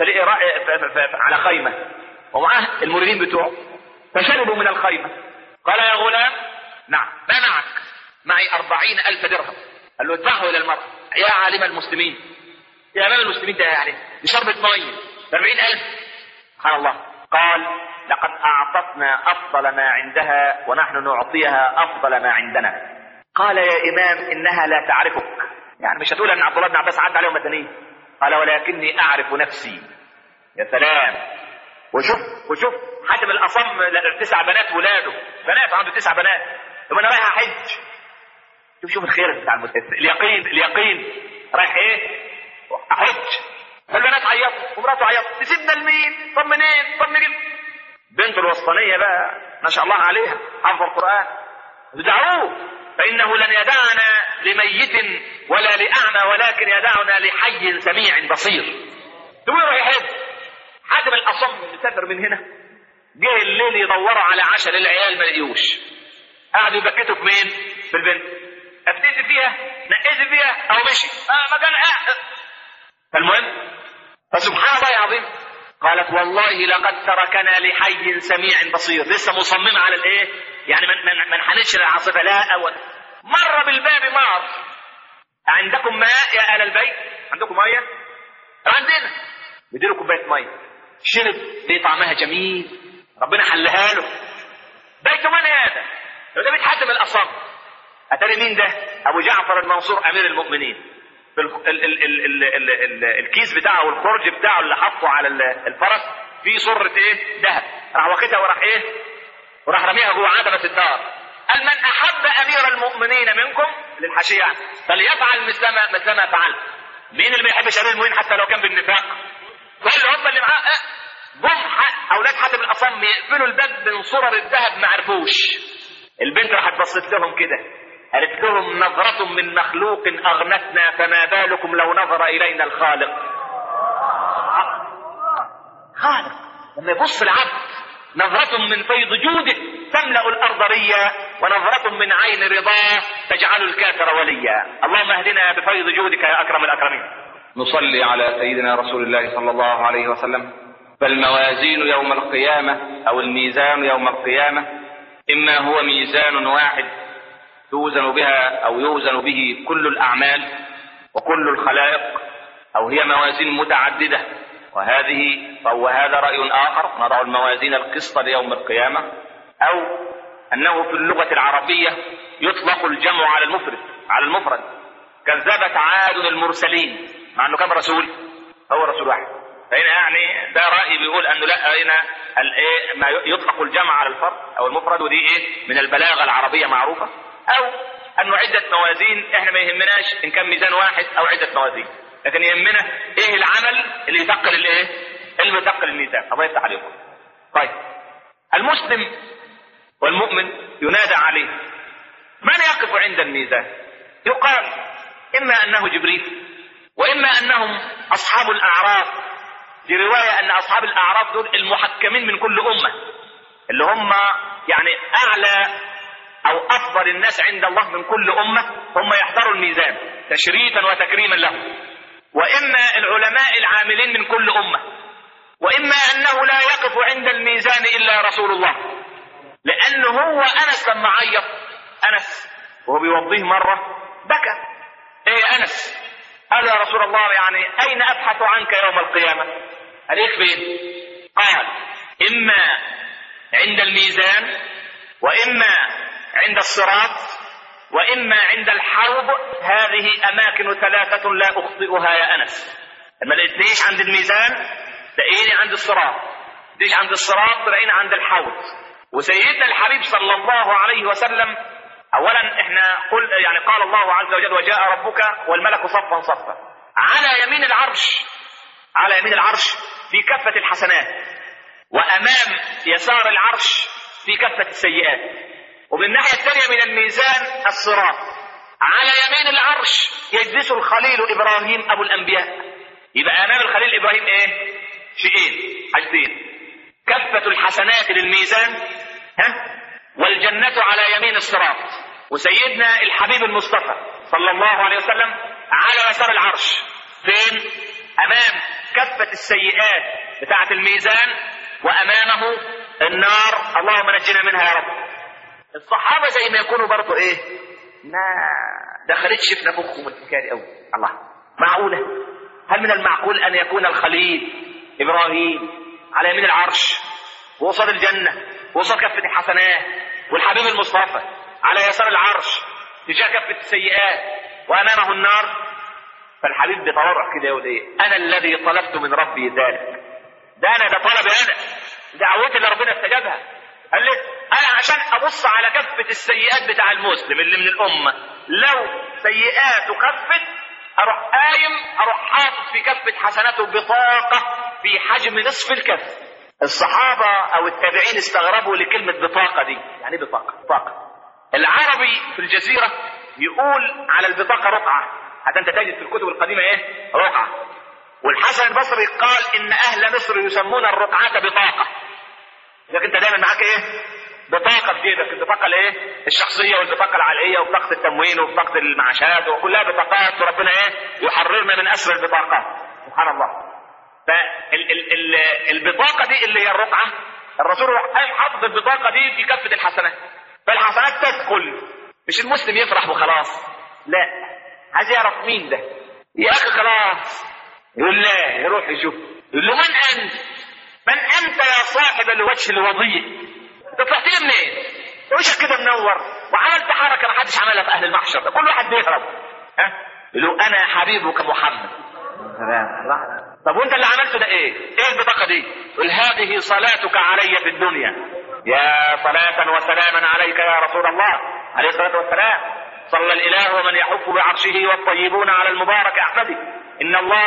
على خيمه ومعاه المريدين بتوعه فشربوا من الخيمه قال يا غلام نعم ما معك معي أربعين ألف درهم قال له ادفعه إلى المرأة يا عالم المسلمين يا أمام المسلمين ده يعني دي شربة مية أربعين ألف سبحان الله قال لقد أعطتنا أفضل ما عندها ونحن نعطيها أفضل ما عندنا قال يا إمام إنها لا تعرفك يعني مش هتقول أن عبد الله بن عباس عدى عليهم مدنية قال ولكني أعرف نفسي يا سلام وشوف وشوف حاتم الأصم تسع بنات ولاده بنات عنده تسع بنات طب أنا رايح أحج شوف شوف الخير بتاع المسلم اليقين اليقين رايح إيه؟ أحج فالبنات عيطوا ومراته عيطت تسيبنا لمين؟ طب منين؟ طب منين؟ بنت الوسطانية بقى ما شاء الله عليها حافظ القرآن ادعوه فإنه لن يدعنا لميت ولا لأعمى ولكن يدعنا لحي سميع بصير تقول روح يحب حاتم الأصم مسافر من هنا جه الليل يدوروا على عشاء للعيال ما لقيوش قعدوا يبكتوا في مين؟ في البنت افتيت فيها نقيت فيها او مشي اه ما كان قاعد فالمهم فسبحان الله العظيم قالت والله لقد تركنا لحي سميع بصير لسه مصممة على الايه يعني ما انحنتش للعاصفة لا أول مر بالباب مار عندكم ماء يا أهل البيت عندكم مية عندنا بديله كوباية مية شرب ليه طعمها جميل ربنا حلها له بيت من هذا لو ده بيت حاتم الأصم أتاني مين ده أبو جعفر المنصور أمير المؤمنين في ال ال ال ال ال ال ال الكيس بتاعه والخرج بتاعه اللي حطه على الفرس فيه صرة ايه ذهب راح واخدها وراح ايه وراح رميها جوه عتبة الدار قال من احب امير المؤمنين منكم للحشية فليفعل مثل ما مثل ما فعل مين اللي ما يحبش امير المؤمنين حتى لو كان بالنفاق كل هم اللي معاه جم اولاد حاتم الاصم يقفلوا الباب من صرر الذهب ما عرفوش البنت راحت بصت لهم كده قالت لهم نظرة من مخلوق أغنتنا فما بالكم لو نظر إلينا الخالق خالق لما يبص العبد نظرة من فيض جوده تملأ الأرض ريا ونظرة من عين رضاه تجعل الكافر وليا اللهم اهدنا بفيض جودك يا أكرم الأكرمين نصلي على سيدنا رسول الله صلى الله عليه وسلم فالموازين يوم القيامة أو الميزان يوم القيامة إما هو ميزان واحد توزن بها او يوزن به كل الاعمال وكل الخلائق او هي موازين متعدده وهذه او هذا راي اخر نضع الموازين القسط ليوم القيامه او انه في اللغه العربيه يطلق الجمع على المفرد على المفرد كذبت عاد المرسلين مع انه كم رسول هو رسول واحد فهنا يعني ده راي بيقول انه لا هنا الايه ما يطلق الجمع على الفرد او المفرد ودي ايه من البلاغه العربيه معروفه او انه عدة موازين احنا ما يهمناش ان كان ميزان واحد او عدة موازين لكن يهمنا ايه العمل اللي يثقل الايه اللي يثقل الميزان الله يفتح عليكم طيب المسلم والمؤمن ينادى عليه من يقف عند الميزان يقال اما انه جبريل واما انهم اصحاب الاعراف في روايه ان اصحاب الاعراف دول المحكمين من كل امه اللي هم يعني اعلى او افضل الناس عند الله من كل امه هم يحضروا الميزان تشريفا وتكريما لهم واما العلماء العاملين من كل امه واما انه لا يقف عند الميزان الا رسول الله لانه هو انس لما عيط انس وهو بيوضيه مره بكى ايه يا انس قال يا رسول الله يعني اين ابحث عنك يوم القيامه قال ايه فين قال اما عند الميزان واما عند الصراط واما عند الحوض هذه اماكن ثلاثه لا اخطئها يا انس لما لقيتنيش عند الميزان تلاقيني عند الصراط تيجي عند الصراط تلاقيني عند الحوض وسيدنا الحبيب صلى الله عليه وسلم اولا احنا قل يعني قال الله عز وجل وجاء ربك والملك صفا صفا على يمين العرش على يمين العرش في كفه الحسنات وامام يسار العرش في كفه السيئات ومن الناحية الثانية من الميزان الصراط على يمين العرش يجلس الخليل إبراهيم أبو الأنبياء يبقى أمام الخليل إبراهيم إيه؟ شيئين حاجتين كفة الحسنات للميزان ها؟ والجنة على يمين الصراط وسيدنا الحبيب المصطفى صلى الله عليه وسلم على يسار العرش فين امام كفة السيئات بتاعة الميزان وامامه النار اللهم نجنا منها يا رب الصحابة زي ما يكونوا برضه ايه ما دخلتش في نفوخهم الحكايه قوي الله معقولة هل من المعقول ان يكون الخليل ابراهيم على يمين العرش وقصاد الجنة وقصاد كفة الحسنات والحبيب المصطفى على يسار العرش تجاه كفة السيئات وامامه النار فالحبيب بتورع كده يقول ايه انا الذي طلبت من ربي ذلك ده انا ده طلبي انا دعوتي اللي ربنا استجابها قال لي انا عشان ابص على كفة السيئات بتاع المسلم اللي من الامة لو سيئاته كفت اروح قايم اروح حاطط في كفة حسناته بطاقة في حجم نصف الكف الصحابة او التابعين استغربوا لكلمة بطاقة دي يعني ايه بطاقة بطاقة العربي في الجزيرة يقول على البطاقة رقعة حتى انت تجد في الكتب القديمة ايه رقعة والحسن البصري قال ان اهل مصر يسمون الرقعة بطاقة لكن انت دايما معاك ايه بطاقة في جيبك البطاقة الايه الشخصية والبطاقة العائلية وبطاقة التموين وبطاقة المعاشات وكلها بطاقات وربنا ايه يحررنا من اسر البطاقات سبحان الله فالبطاقة دي اللي هي الرقعة الرسول راح قايم حاطط البطاقة دي في كفة الحسنات فالحسنات تدخل مش المسلم يفرح وخلاص لا عايز يعرف مين ده يا اخي خلاص يقول لا يروح يشوف يقول له من انت من انت يا صاحب الوجه الوضيء انت طلعت لي منين وشك كده منور وعملت حركه ما حدش عملها في اهل المحشر ده كل واحد بيهرب ها يقول له انا حبيبك محمد طب وانت اللي عملته ده ايه ايه البطاقه دي قل هذه صلاتك علي في الدنيا يا صلاة وسلاما عليك يا رسول الله عليه الصلاة والسلام صلى الإله ومن يحف بعرشه والطيبون على المبارك أحمده إن الله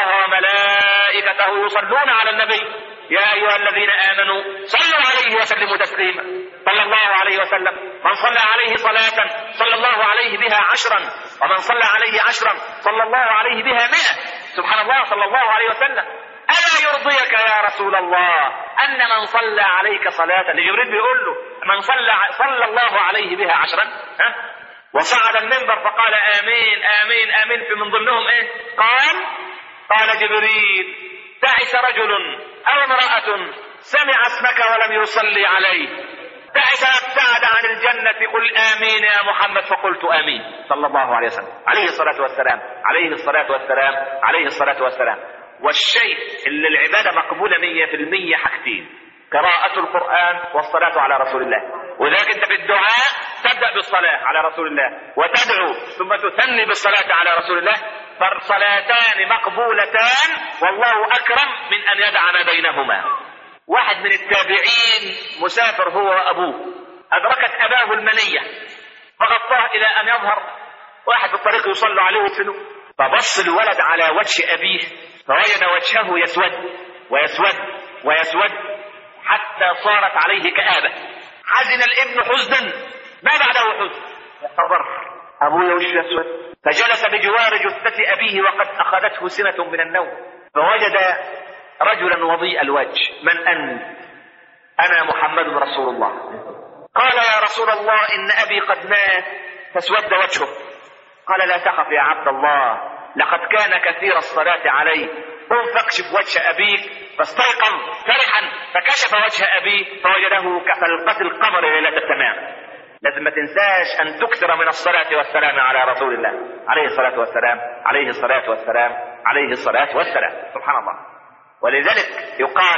وملائكته يصلون على النبي يا أيها الذين آمنوا صلوا عليه وسلموا تسليما صلى الله عليه وسلم من صلى عليه صلاة صلى الله عليه بها عشرا ومن صلى عليه عشرا صلى الله عليه بها مئة سبحان الله صلى الله عليه وسلم ألا يرضيك يا رسول الله أن من صلى عليك صلاة لجبريل بيقول له من صلى صلى الله عليه بها عشرا ها وصعد المنبر فقال آمين آمين آمين في من ضمنهم إيه قال قال جبريل تعس رجل أو امرأة سمع اسمك ولم يصلي عليه تعس ابتعد عن الجنة قل آمين يا محمد فقلت آمين صلى الله عليه وسلم عليه الصلاة والسلام عليه الصلاة والسلام عليه الصلاة والسلام والشيء اللي العبادة مقبولة مية في المية حاجتين قراءة القرآن والصلاة على رسول الله ولذلك انت في الدعاء تبدأ بالصلاة على رسول الله وتدعو ثم تثني بالصلاة على رسول الله فالصلاتان مقبولتان والله أكرم من أن يدع ما بينهما واحد من التابعين مسافر هو وأبوه أدركت أباه المنية فغطاه إلى أن يظهر واحد في الطريق يصلى عليه ويدفنه فبص الولد على وجه أبيه فوجد وجهه يسود ويسود ويسود حتى صارت عليه كآبة حزن الابن حزنا ما بعده حزن يحتضر أبوه وشه يسود فجلس بجوار جثة أبيه وقد أخذته سنة من النوم فوجد رجلا وضيء الوجه من أنت أنا محمد رسول الله قال يا رسول الله إن أبي قد مات فاسود وجهه قال لا تخف يا عبد الله لقد كان كثير الصلاة عليه قم فاكشف وجه أبيك فاستيقظ فرحا فكشف وجه أبيه فوجده كفلقة القمر ليلة التمام لازم ما تنساش أن تكثر من الصلاة والسلام على رسول الله عليه الصلاة والسلام عليه الصلاة والسلام عليه الصلاة والسلام سبحان الله ولذلك يقال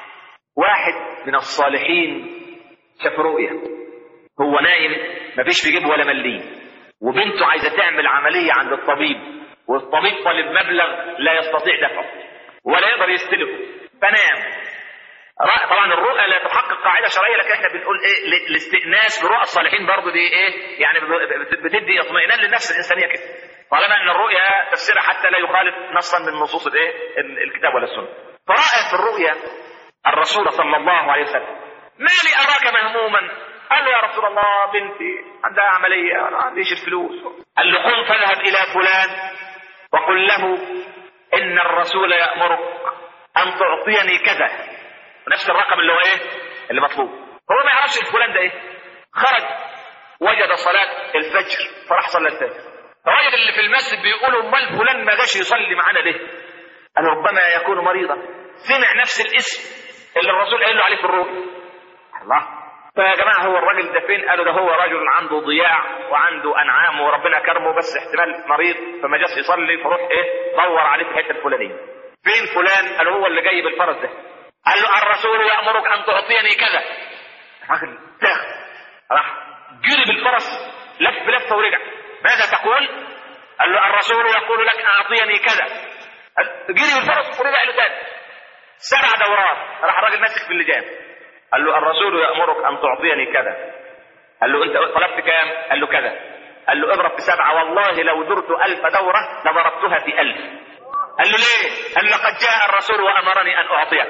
واحد من الصالحين شاف رؤية هو نايم مفيش في جيبه ولا مليم وبنته عايزة تعمل عملية عند الطبيب والطبيب طالب مبلغ لا يستطيع دفعه ولا يقدر يستلفه فنام طبعا الرؤى لا تحقق قاعده شرعيه لكن احنا بنقول ايه الاستئناس برؤى الصالحين برضه دي ايه يعني بتدي اطمئنان للنفس الانسانيه كده طالما ان الرؤيا تفسيرها حتى لا يخالف نصا من نصوص الايه الكتاب ولا السنه فراى في الرؤيا الرسول صلى الله عليه وسلم ما لي اراك مهموما قال له يا رسول الله بنتي عندها عمليه انا ما عنديش الفلوس قال له قم فاذهب الى فلان وقل له ان الرسول يامرك ان تعطيني كذا نفس الرقم اللي هو ايه اللي مطلوب هو ما يعرفش الفلان ده ايه خرج وجد صلاة الفجر فراح صلى الفجر فوجد اللي في المسجد بيقولوا امال فلان ما جاش يصلي معانا ليه؟ قال ربما يكون مريضا سمع نفس الاسم اللي الرسول قال له عليه في الروح الله فيا جماعه هو الراجل ده فين؟ قالوا ده هو رجل عنده ضياع وعنده انعام وربنا كرمه بس احتمال مريض فما جاش يصلي فروح ايه؟ دور عليه في الحته الفلانيه. فين فلان؟ قالوا هو اللي جاي بالفرس ده. قال له الرسول يامرك ان تعطيني كذا. الراجل تاخد راح جري بالفرس لف لفه ورجع. ماذا تقول؟ قال له الرسول يقول لك اعطيني كذا. جري بالفرس ورجع له تاني. سبع دورات راح الراجل ماسك في اللجام. قال له الرسول يأمرك أن تعطيني كذا قال له أنت طلبت كام قال له كذا قال له اضرب في سبعة والله لو درت ألف دورة لضربتها في ألف قال له ليه قال لقد جاء الرسول وأمرني أن أعطيك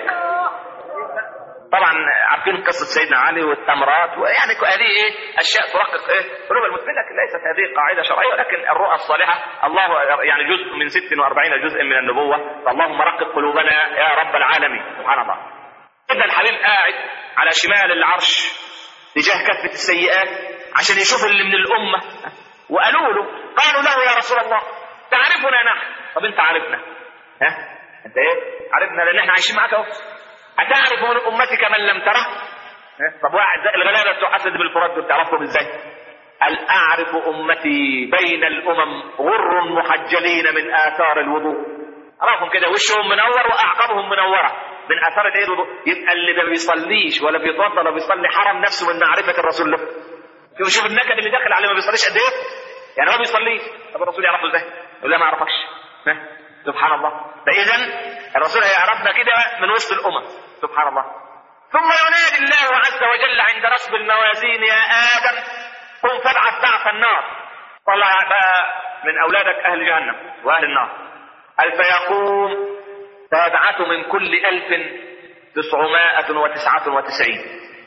طبعا عارفين قصة سيدنا علي والتمرات ويعني هذه ايه اشياء ترقق ايه قلوب المسلمين لكن ليست هذه قاعدة شرعية ولكن الرؤى الصالحة الله يعني جزء من 46 جزء من النبوة فاللهم رقق قلوبنا يا رب العالمين سبحان الله ابن الحبيب قاعد على شمال العرش تجاه كفة السيئات عشان يشوف اللي من الأمة وقالوا له قالوا له يا رسول الله تعرفنا نحن طب انت عارفنا ها انت ايه عرفنا لان احنا عايشين معاك اهو اتعرف من امتك من لم تره ها؟ طب واحد زي الغلابه بتوع اسد بن الفرات دول تعرفهم ازاي قال اعرف امتي بين الامم غر محجلين من اثار الوضوء اعرفهم كده وشهم منور واعقابهم منوره من اثار الايه الوضوء يبقى اللي ما بيصليش ولا بيتوضا ولا بيصلي حرم نفسه من معرفه الرسول له شوف شوف النكد اللي داخل عليه ما بيصليش قد ايه يعني هو بيصليش طب الرسول يعرفه ازاي يقول لا ما اعرفكش ها؟ سبحان الله فاذا الرسول هيعرفنا كده من وسط الامم سبحان الله ثم ينادي الله عز وجل عند نصب الموازين يا ادم قم فابعث بعث النار طلع بقى من اولادك اهل جهنم واهل النار قال فيقوم فيبعث من كل ألف تسعمائة وتسعة وتسعين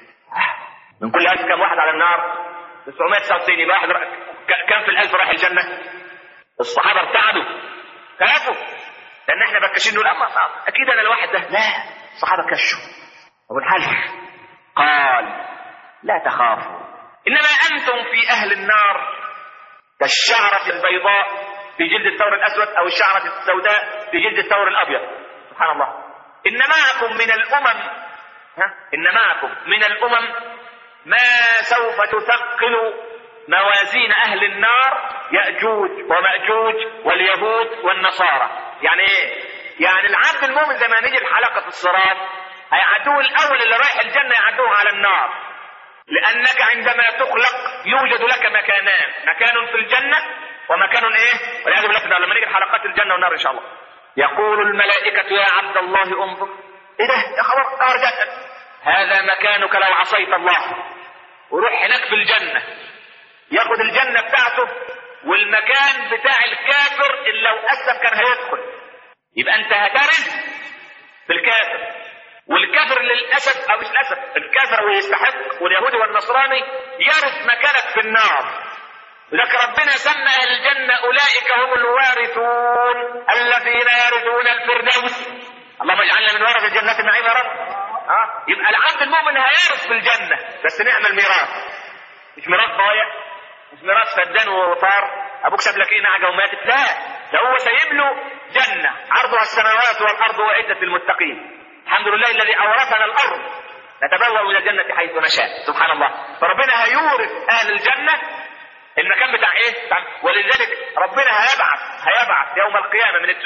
من كل ألف كم واحد على النار تسعمائة تسعة وتسعين يبقى واحد كم في الألف راح الجنة الصحابة ابتعدوا خافوا لأن احنا بكاشين نقول أما أكيد أنا الواحد ده لا الصحابة كشوا أبو الحل قال لا تخافوا إنما أنتم في أهل النار كالشعرة البيضاء في جلد الثور الأسود أو الشعرة السوداء في جلد الثور الأبيض سبحان الله إن معكم من الأمم ها؟ إن معكم من الأمم ما سوف تثقل موازين أهل النار يأجوج ومأجوج واليهود والنصارى يعني إيه؟ يعني العبد المؤمن زي ما نيجي الحلقة الصراط هيعدوه الأول اللي رايح الجنة يعدوه على النار لأنك عندما تخلق يوجد لك مكانان مكان في الجنة ومكان ايه والعياذ بالله لما نيجي حلقات الجنة والنار إن شاء الله يقول الملائكة يا عبد الله انظر ايه ده يا خبر ارجعت هذا مكانك لو عصيت الله وروح هناك في الجنة ياخد الجنة بتاعته والمكان بتاع الكافر اللي لو أسلم كان هيدخل يبقى أنت هترث في الكافر والكافر للأسف أو مش للأسف الكافر ويستحق واليهودي والنصراني يرث مكانك في النار لك ربنا سمى اهل الجنة اولئك هم الوارثون الذين يرثون الفردوس اللهم اجعلنا من ورث الجنة النعيم يا رب ها يبقى العبد المؤمن هيرث في الجنة بس نعمل ميراث مش ميراث ضايع مش ميراث فدان وطار ابوك ساب لك ايه نعجه وماتت لا ده هو سايب له جنة عرضها السماوات والارض وعدة المتقين الحمد لله الذي اورثنا الارض نتبوأ من الجنة حيث نشاء سبحان الله فربنا هيورث اهل الجنة المكان بتاع ايه؟ بتاع ولذلك ربنا هيبعث هيبعث يوم القيامه من ال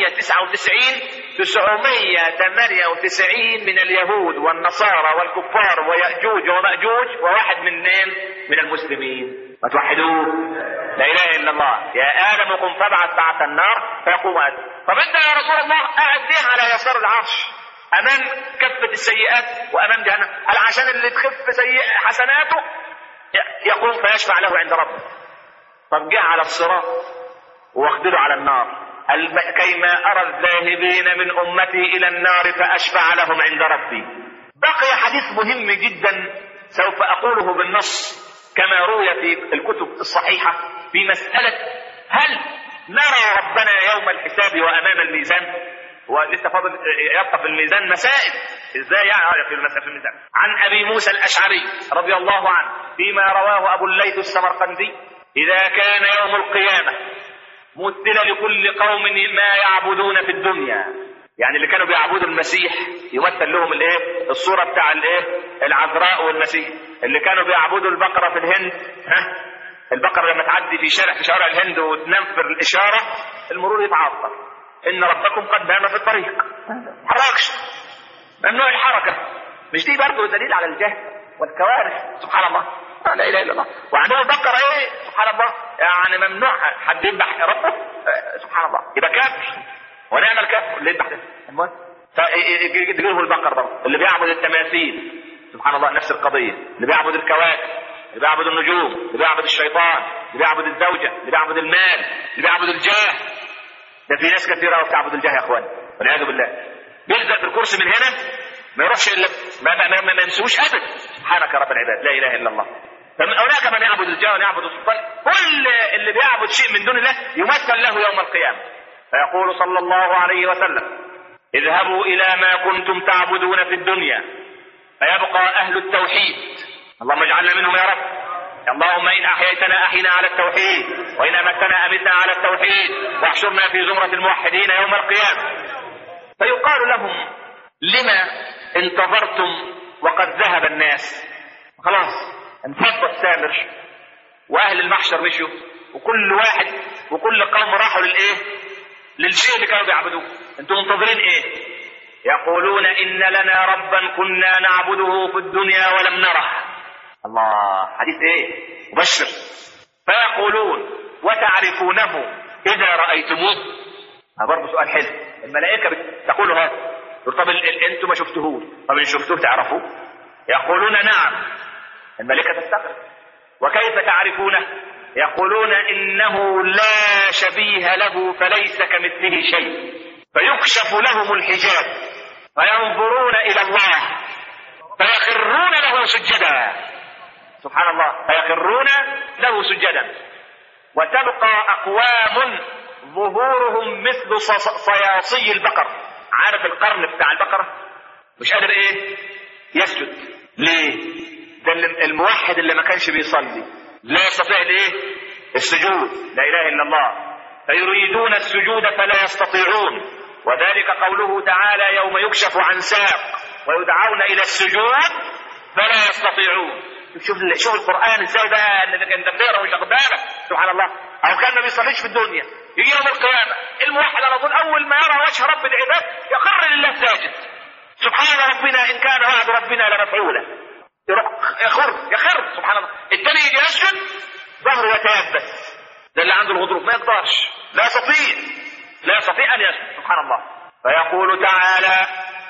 999 998 من اليهود والنصارى والكفار ويأجوج ومأجوج وواحد من مين؟ من المسلمين ما توحدوه لا اله الا الله يا ادم قم فابعث بعث النار فيقوم ادم طب انت يا رسول الله قاعد ليه على يسار العرش امام كفه السيئات وامام جهنم قال عشان اللي تخف سيئ حسناته يقوم فيشفع له عند ربه طب جه على الصراط واخدله على النار كيما أرى الذاهبين من أمتي إلى النار فأشفع لهم عند ربي بقي حديث مهم جدا سوف أقوله بالنص كما روي في الكتب الصحيحة في مسألة هل نرى ربنا يوم الحساب وأمام الميزان هو لسه فاضل يبقى في الميزان مسائل ازاي يعني في المسائل في الميزان عن ابي موسى الاشعري رضي الله عنه فيما رواه ابو الليث السمرقندي اذا كان يوم القيامه مثل لكل قوم ما يعبدون في الدنيا يعني اللي كانوا بيعبدوا المسيح يمثل لهم الايه الصوره بتاع الايه العذراء والمسيح اللي كانوا بيعبدوا البقره في الهند ها البقره لما تعدي في شارع في شوارع الهند وتنفر الاشاره المرور يتعطل ان ربكم قد بان في الطريق حركش ممنوع الحركه مش دي برضه دليل على الجهل والكوارث سبحان الله لا اله الا الله وعندهم البقره ايه سبحان الله يعني ممنوع حد يذبح ربه آه، سبحان الله يبقى كافر ونعم الكافر اللي يذبح ده المهم تجيبه البقر برضه اللي بيعبد التماثيل سبحان الله نفس القضيه اللي بيعبد الكواكب اللي بيعبد النجوم اللي بيعبد الشيطان اللي بيعبد الزوجه اللي بيعبد المال اللي بيعبد الجاه ده في ناس كثيره بتعبد الجاه يا اخوان والعياذ بالله بيلزق في الكرسي من هنا ما يروحش الا ما, ما, ما, ما, ما ينسوش ابدا سبحانك يا رب العباد لا اله الا الله فمن هناك من يعبد الجاه ويعبد السلطان كل اللي بيعبد شيء من دون الله يمثل له يوم القيامه فيقول صلى الله عليه وسلم اذهبوا الى ما كنتم تعبدون في الدنيا فيبقى اهل التوحيد اللهم اجعلنا منهم يا رب اللهم ان احييتنا احينا على التوحيد وان امتنا امتنا على التوحيد واحشرنا في زمره الموحدين يوم القيامه فيقال لهم لما انتظرتم وقد ذهب الناس خلاص انفض السامر واهل المحشر مشوا وكل واحد وكل قوم راحوا للايه للشيء اللي كانوا بيعبدوه انتم منتظرين ايه يقولون ان لنا ربا كنا نعبده في الدنيا ولم نره الله حديث ايه مبشر فيقولون وتعرفونه اذا رايتموه برضه سؤال حلو الملائكه تقول هذا طب انتم ما شفتوهوش طب ان شفتوه تعرفوه يقولون نعم الملائكه تستغرب وكيف تعرفونه يقولون انه لا شبيه له فليس كمثله شيء فيكشف لهم الحجاب فينظرون الى الله فيخرون له سجدا سبحان الله فيخرون له سجدا وتبقى اقوام ظهورهم مثل صياصي البقر عارف القرن بتاع البقره مش قادر ايه يسجد ليه ده الموحد اللي ما كانش بيصلي لا يستطيع الايه السجود لا اله الا الله فيريدون السجود فلا يستطيعون وذلك قوله تعالى يوم يكشف عن ساق ويدعون الى السجود فلا يستطيعون شوف شوف القران ازاي بقى انك انت بتقرا مش واخد بالك سبحان الله او كان ما بيصليش في الدنيا يجي يوم القيامه الموحد على طول اول ما يرى وجه رب العباد يقر لله ساجد سبحان ربنا ان كان وعد ربنا لمفعولا يخر يخر سبحان الله التاني يجي يسجد ظهره يتيبس ده اللي عنده الغضروف ما يقدرش لا يستطيع لا يستطيع ان يسجد سبحان الله فيقول تعالى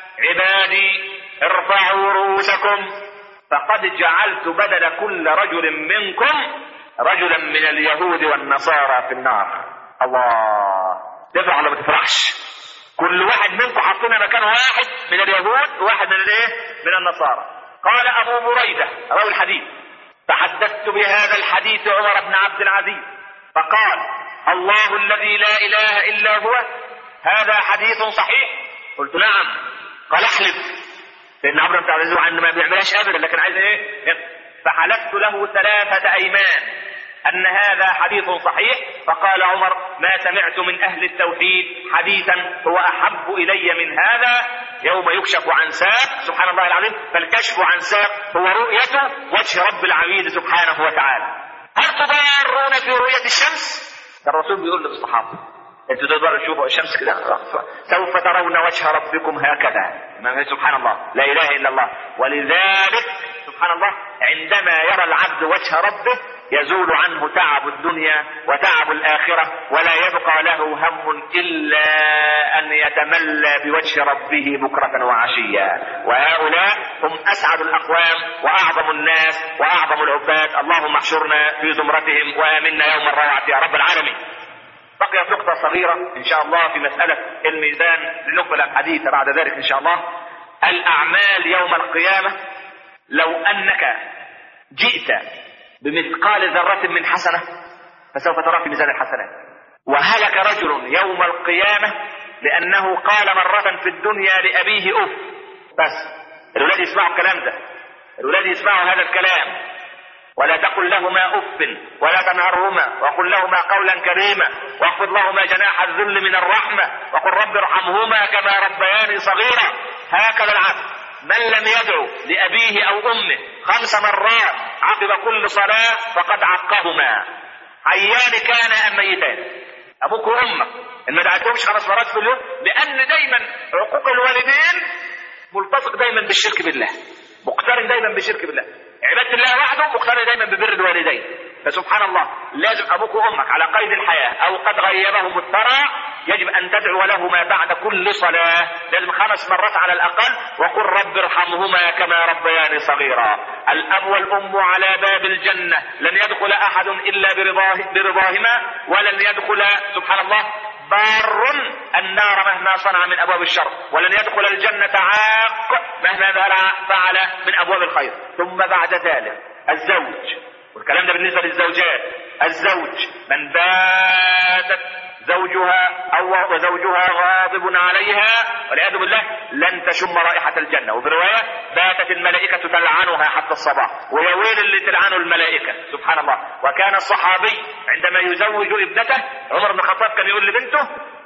عبادي ارفعوا رؤوسكم فقد جعلت بدل كل رجل منكم رجلا من اليهود والنصارى في النار الله تفرح ولا ما تفرحش كل واحد منكم حطينا مكان واحد من اليهود وواحد من الايه من النصارى قال ابو بريده روى الحديث تحدثت بهذا الحديث عمر بن عبد العزيز فقال الله الذي لا اله الا هو هذا حديث صحيح قلت نعم قال احلف لان عمرو بن عبد العزيز عنه ما بيعملهاش ابدا لكن عايز ايه فحلفت له ثلاثه ايمان أن هذا حديث صحيح فقال عمر ما سمعت من أهل التوحيد حديثا هو أحب إلي من هذا يوم يكشف عن ساق سبحان الله العظيم فالكشف عن ساق هو رؤية وجه رب العبيد سبحانه وتعالى هل تضارون في رؤية الشمس؟ ده الرسول بيقول للصحابة انتوا تقدروا تشوفوا الشمس كده سوف ترون وجه ربكم هكذا سبحان الله لا اله الا الله ولذلك سبحان الله عندما يرى العبد وجه ربه يزول عنه تعب الدنيا وتعب الآخرة ولا يبقى له هم إلا أن يتملى بوجه ربه بكرة وعشيا وهؤلاء هم أسعد الأقوام وأعظم الناس وأعظم العباد اللهم احشرنا في زمرتهم وآمنا يوم الروعة يا رب العالمين بقيت نقطة صغيرة إن شاء الله في مسألة الميزان لنقبل الحديث بعد ذلك إن شاء الله الأعمال يوم القيامة لو أنك جئت بمثقال ذرة من حسنة فسوف ترى في ميزان الحسنات وهلك رجل يوم القيامة لأنه قال مرة في الدنيا لأبيه أف بس الولاد يسمعوا الكلام ده الولاد يسمعوا هذا الكلام ولا تقل لهما اف ولا تنهرهما وقل لهما قولا كريما واخفض لهما جناح الذل من الرحمه وقل رب ارحمهما كما ربياني صغيرا هكذا العبد من لم يدعو لابيه او امه خمس مرات عقب كل صلاه فقد عقهما حيان كان ام ميتان ابوك وامك ان ما دعيتهمش خمس مرات في اليوم لان دايما عقوق الوالدين ملتصق دايما بالشرك بالله مقترن دايما بالشرك بالله عباده الله وحده مقترن دايما ببر الوالدين فسبحان الله لازم ابوك وامك على قيد الحياه او قد غيبهم الثرى يجب ان تدعو لهما بعد كل صلاه لازم خمس مرات على الاقل وقل رب ارحمهما كما ربياني صغيرا الاب والام على باب الجنه لن يدخل احد الا برضاه برضاهما ولن يدخل سبحان الله بار النار مهما صنع من ابواب الشر ولن يدخل الجنه عاق مهما فعل من ابواب الخير ثم بعد ذلك الزوج والكلام ده بالنسبه للزوجات الزوج من باتت زوجها او وزوجها غاضب عليها والعياذ بالله لن تشم رائحه الجنه وفي روايه باتت الملائكه تلعنها حتى الصباح ويا ويل اللي تلعنه الملائكه سبحان الله وكان الصحابي عندما يزوج ابنته عمر بن الخطاب كان يقول لبنته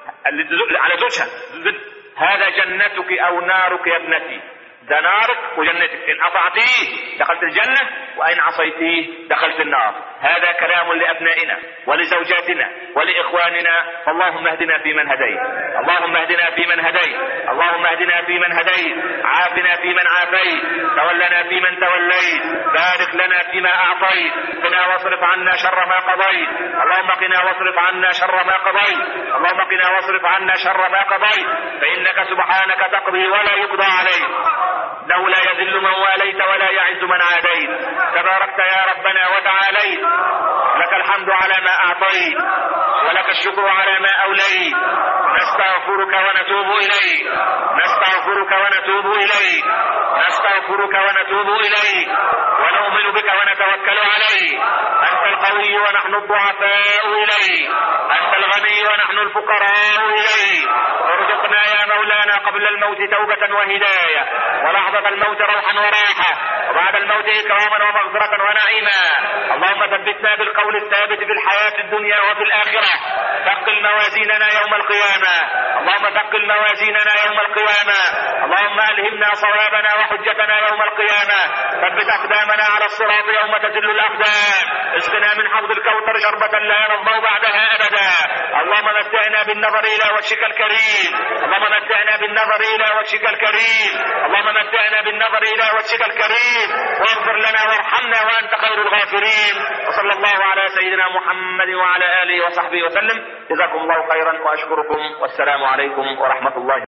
على زوجها هذا جنتك او نارك يا ابنتي ده نارك وجنتك ان اطعتيه دخلت الجنه وان عصيتيه دخلت النار هذا كلام لابنائنا ولزوجاتنا ولاخواننا فاللهم اهدنا فيمن هديت اللهم اهدنا فيمن هديت اللهم اهدنا فيمن هديت عافنا فيمن عافيت تولنا فيمن توليت بارك لنا فيما اعطيت قنا واصرف عنا شر ما قضيت اللهم قنا واصرف عنا شر ما قضيت اللهم قنا واصرف عنا شر ما قضيت فانك سبحانك تقضي ولا يقضى عليك انه لا يذل من واليت ولا يعز من عاديت تباركت يا ربنا وتعاليت لك الحمد على ما اعطيت ولك الشكر على ما اوليت نستغفرك ونتوب اليك نستغفرك ونتوب اليك نستغفرك ونتوب اليك ونؤمن بك ونتوكل عليك انت القوي ونحن الضعفاء اليك انت الغني ونحن الفقراء اليك ارزقنا يا مولانا قبل الموت توبه وهدايه ولحظه الموت روحا وراحه وبعد الموت اكراما ومغفره ونعيما اللهم ثبتنا بالقول الثابت في الحياه الدنيا وفي الاخره ثقل موازيننا يوم القيامه اللهم ثقل موازيننا يوم القيامه اللهم الهمنا صوابنا وحجتنا يوم القيامه ثبت اقدامنا على الصراط يوم تزل الاقدام اسقنا من حوض الكوثر شربة لا نرضى بعدها ابدا اللهم متعنا بالنظر الى وجهك الكريم اللهم متعنا بالنظر الى وجهك الكريم اللهم متعنا بالنظر الى وجهك الكريم واغفر لنا وارحمنا وانت خير الغافرين وصلى الله على سيدنا محمد وعلى اله وصحبه وسلم جزاكم الله خيرا واشكركم والسلام عليكم ورحمه الله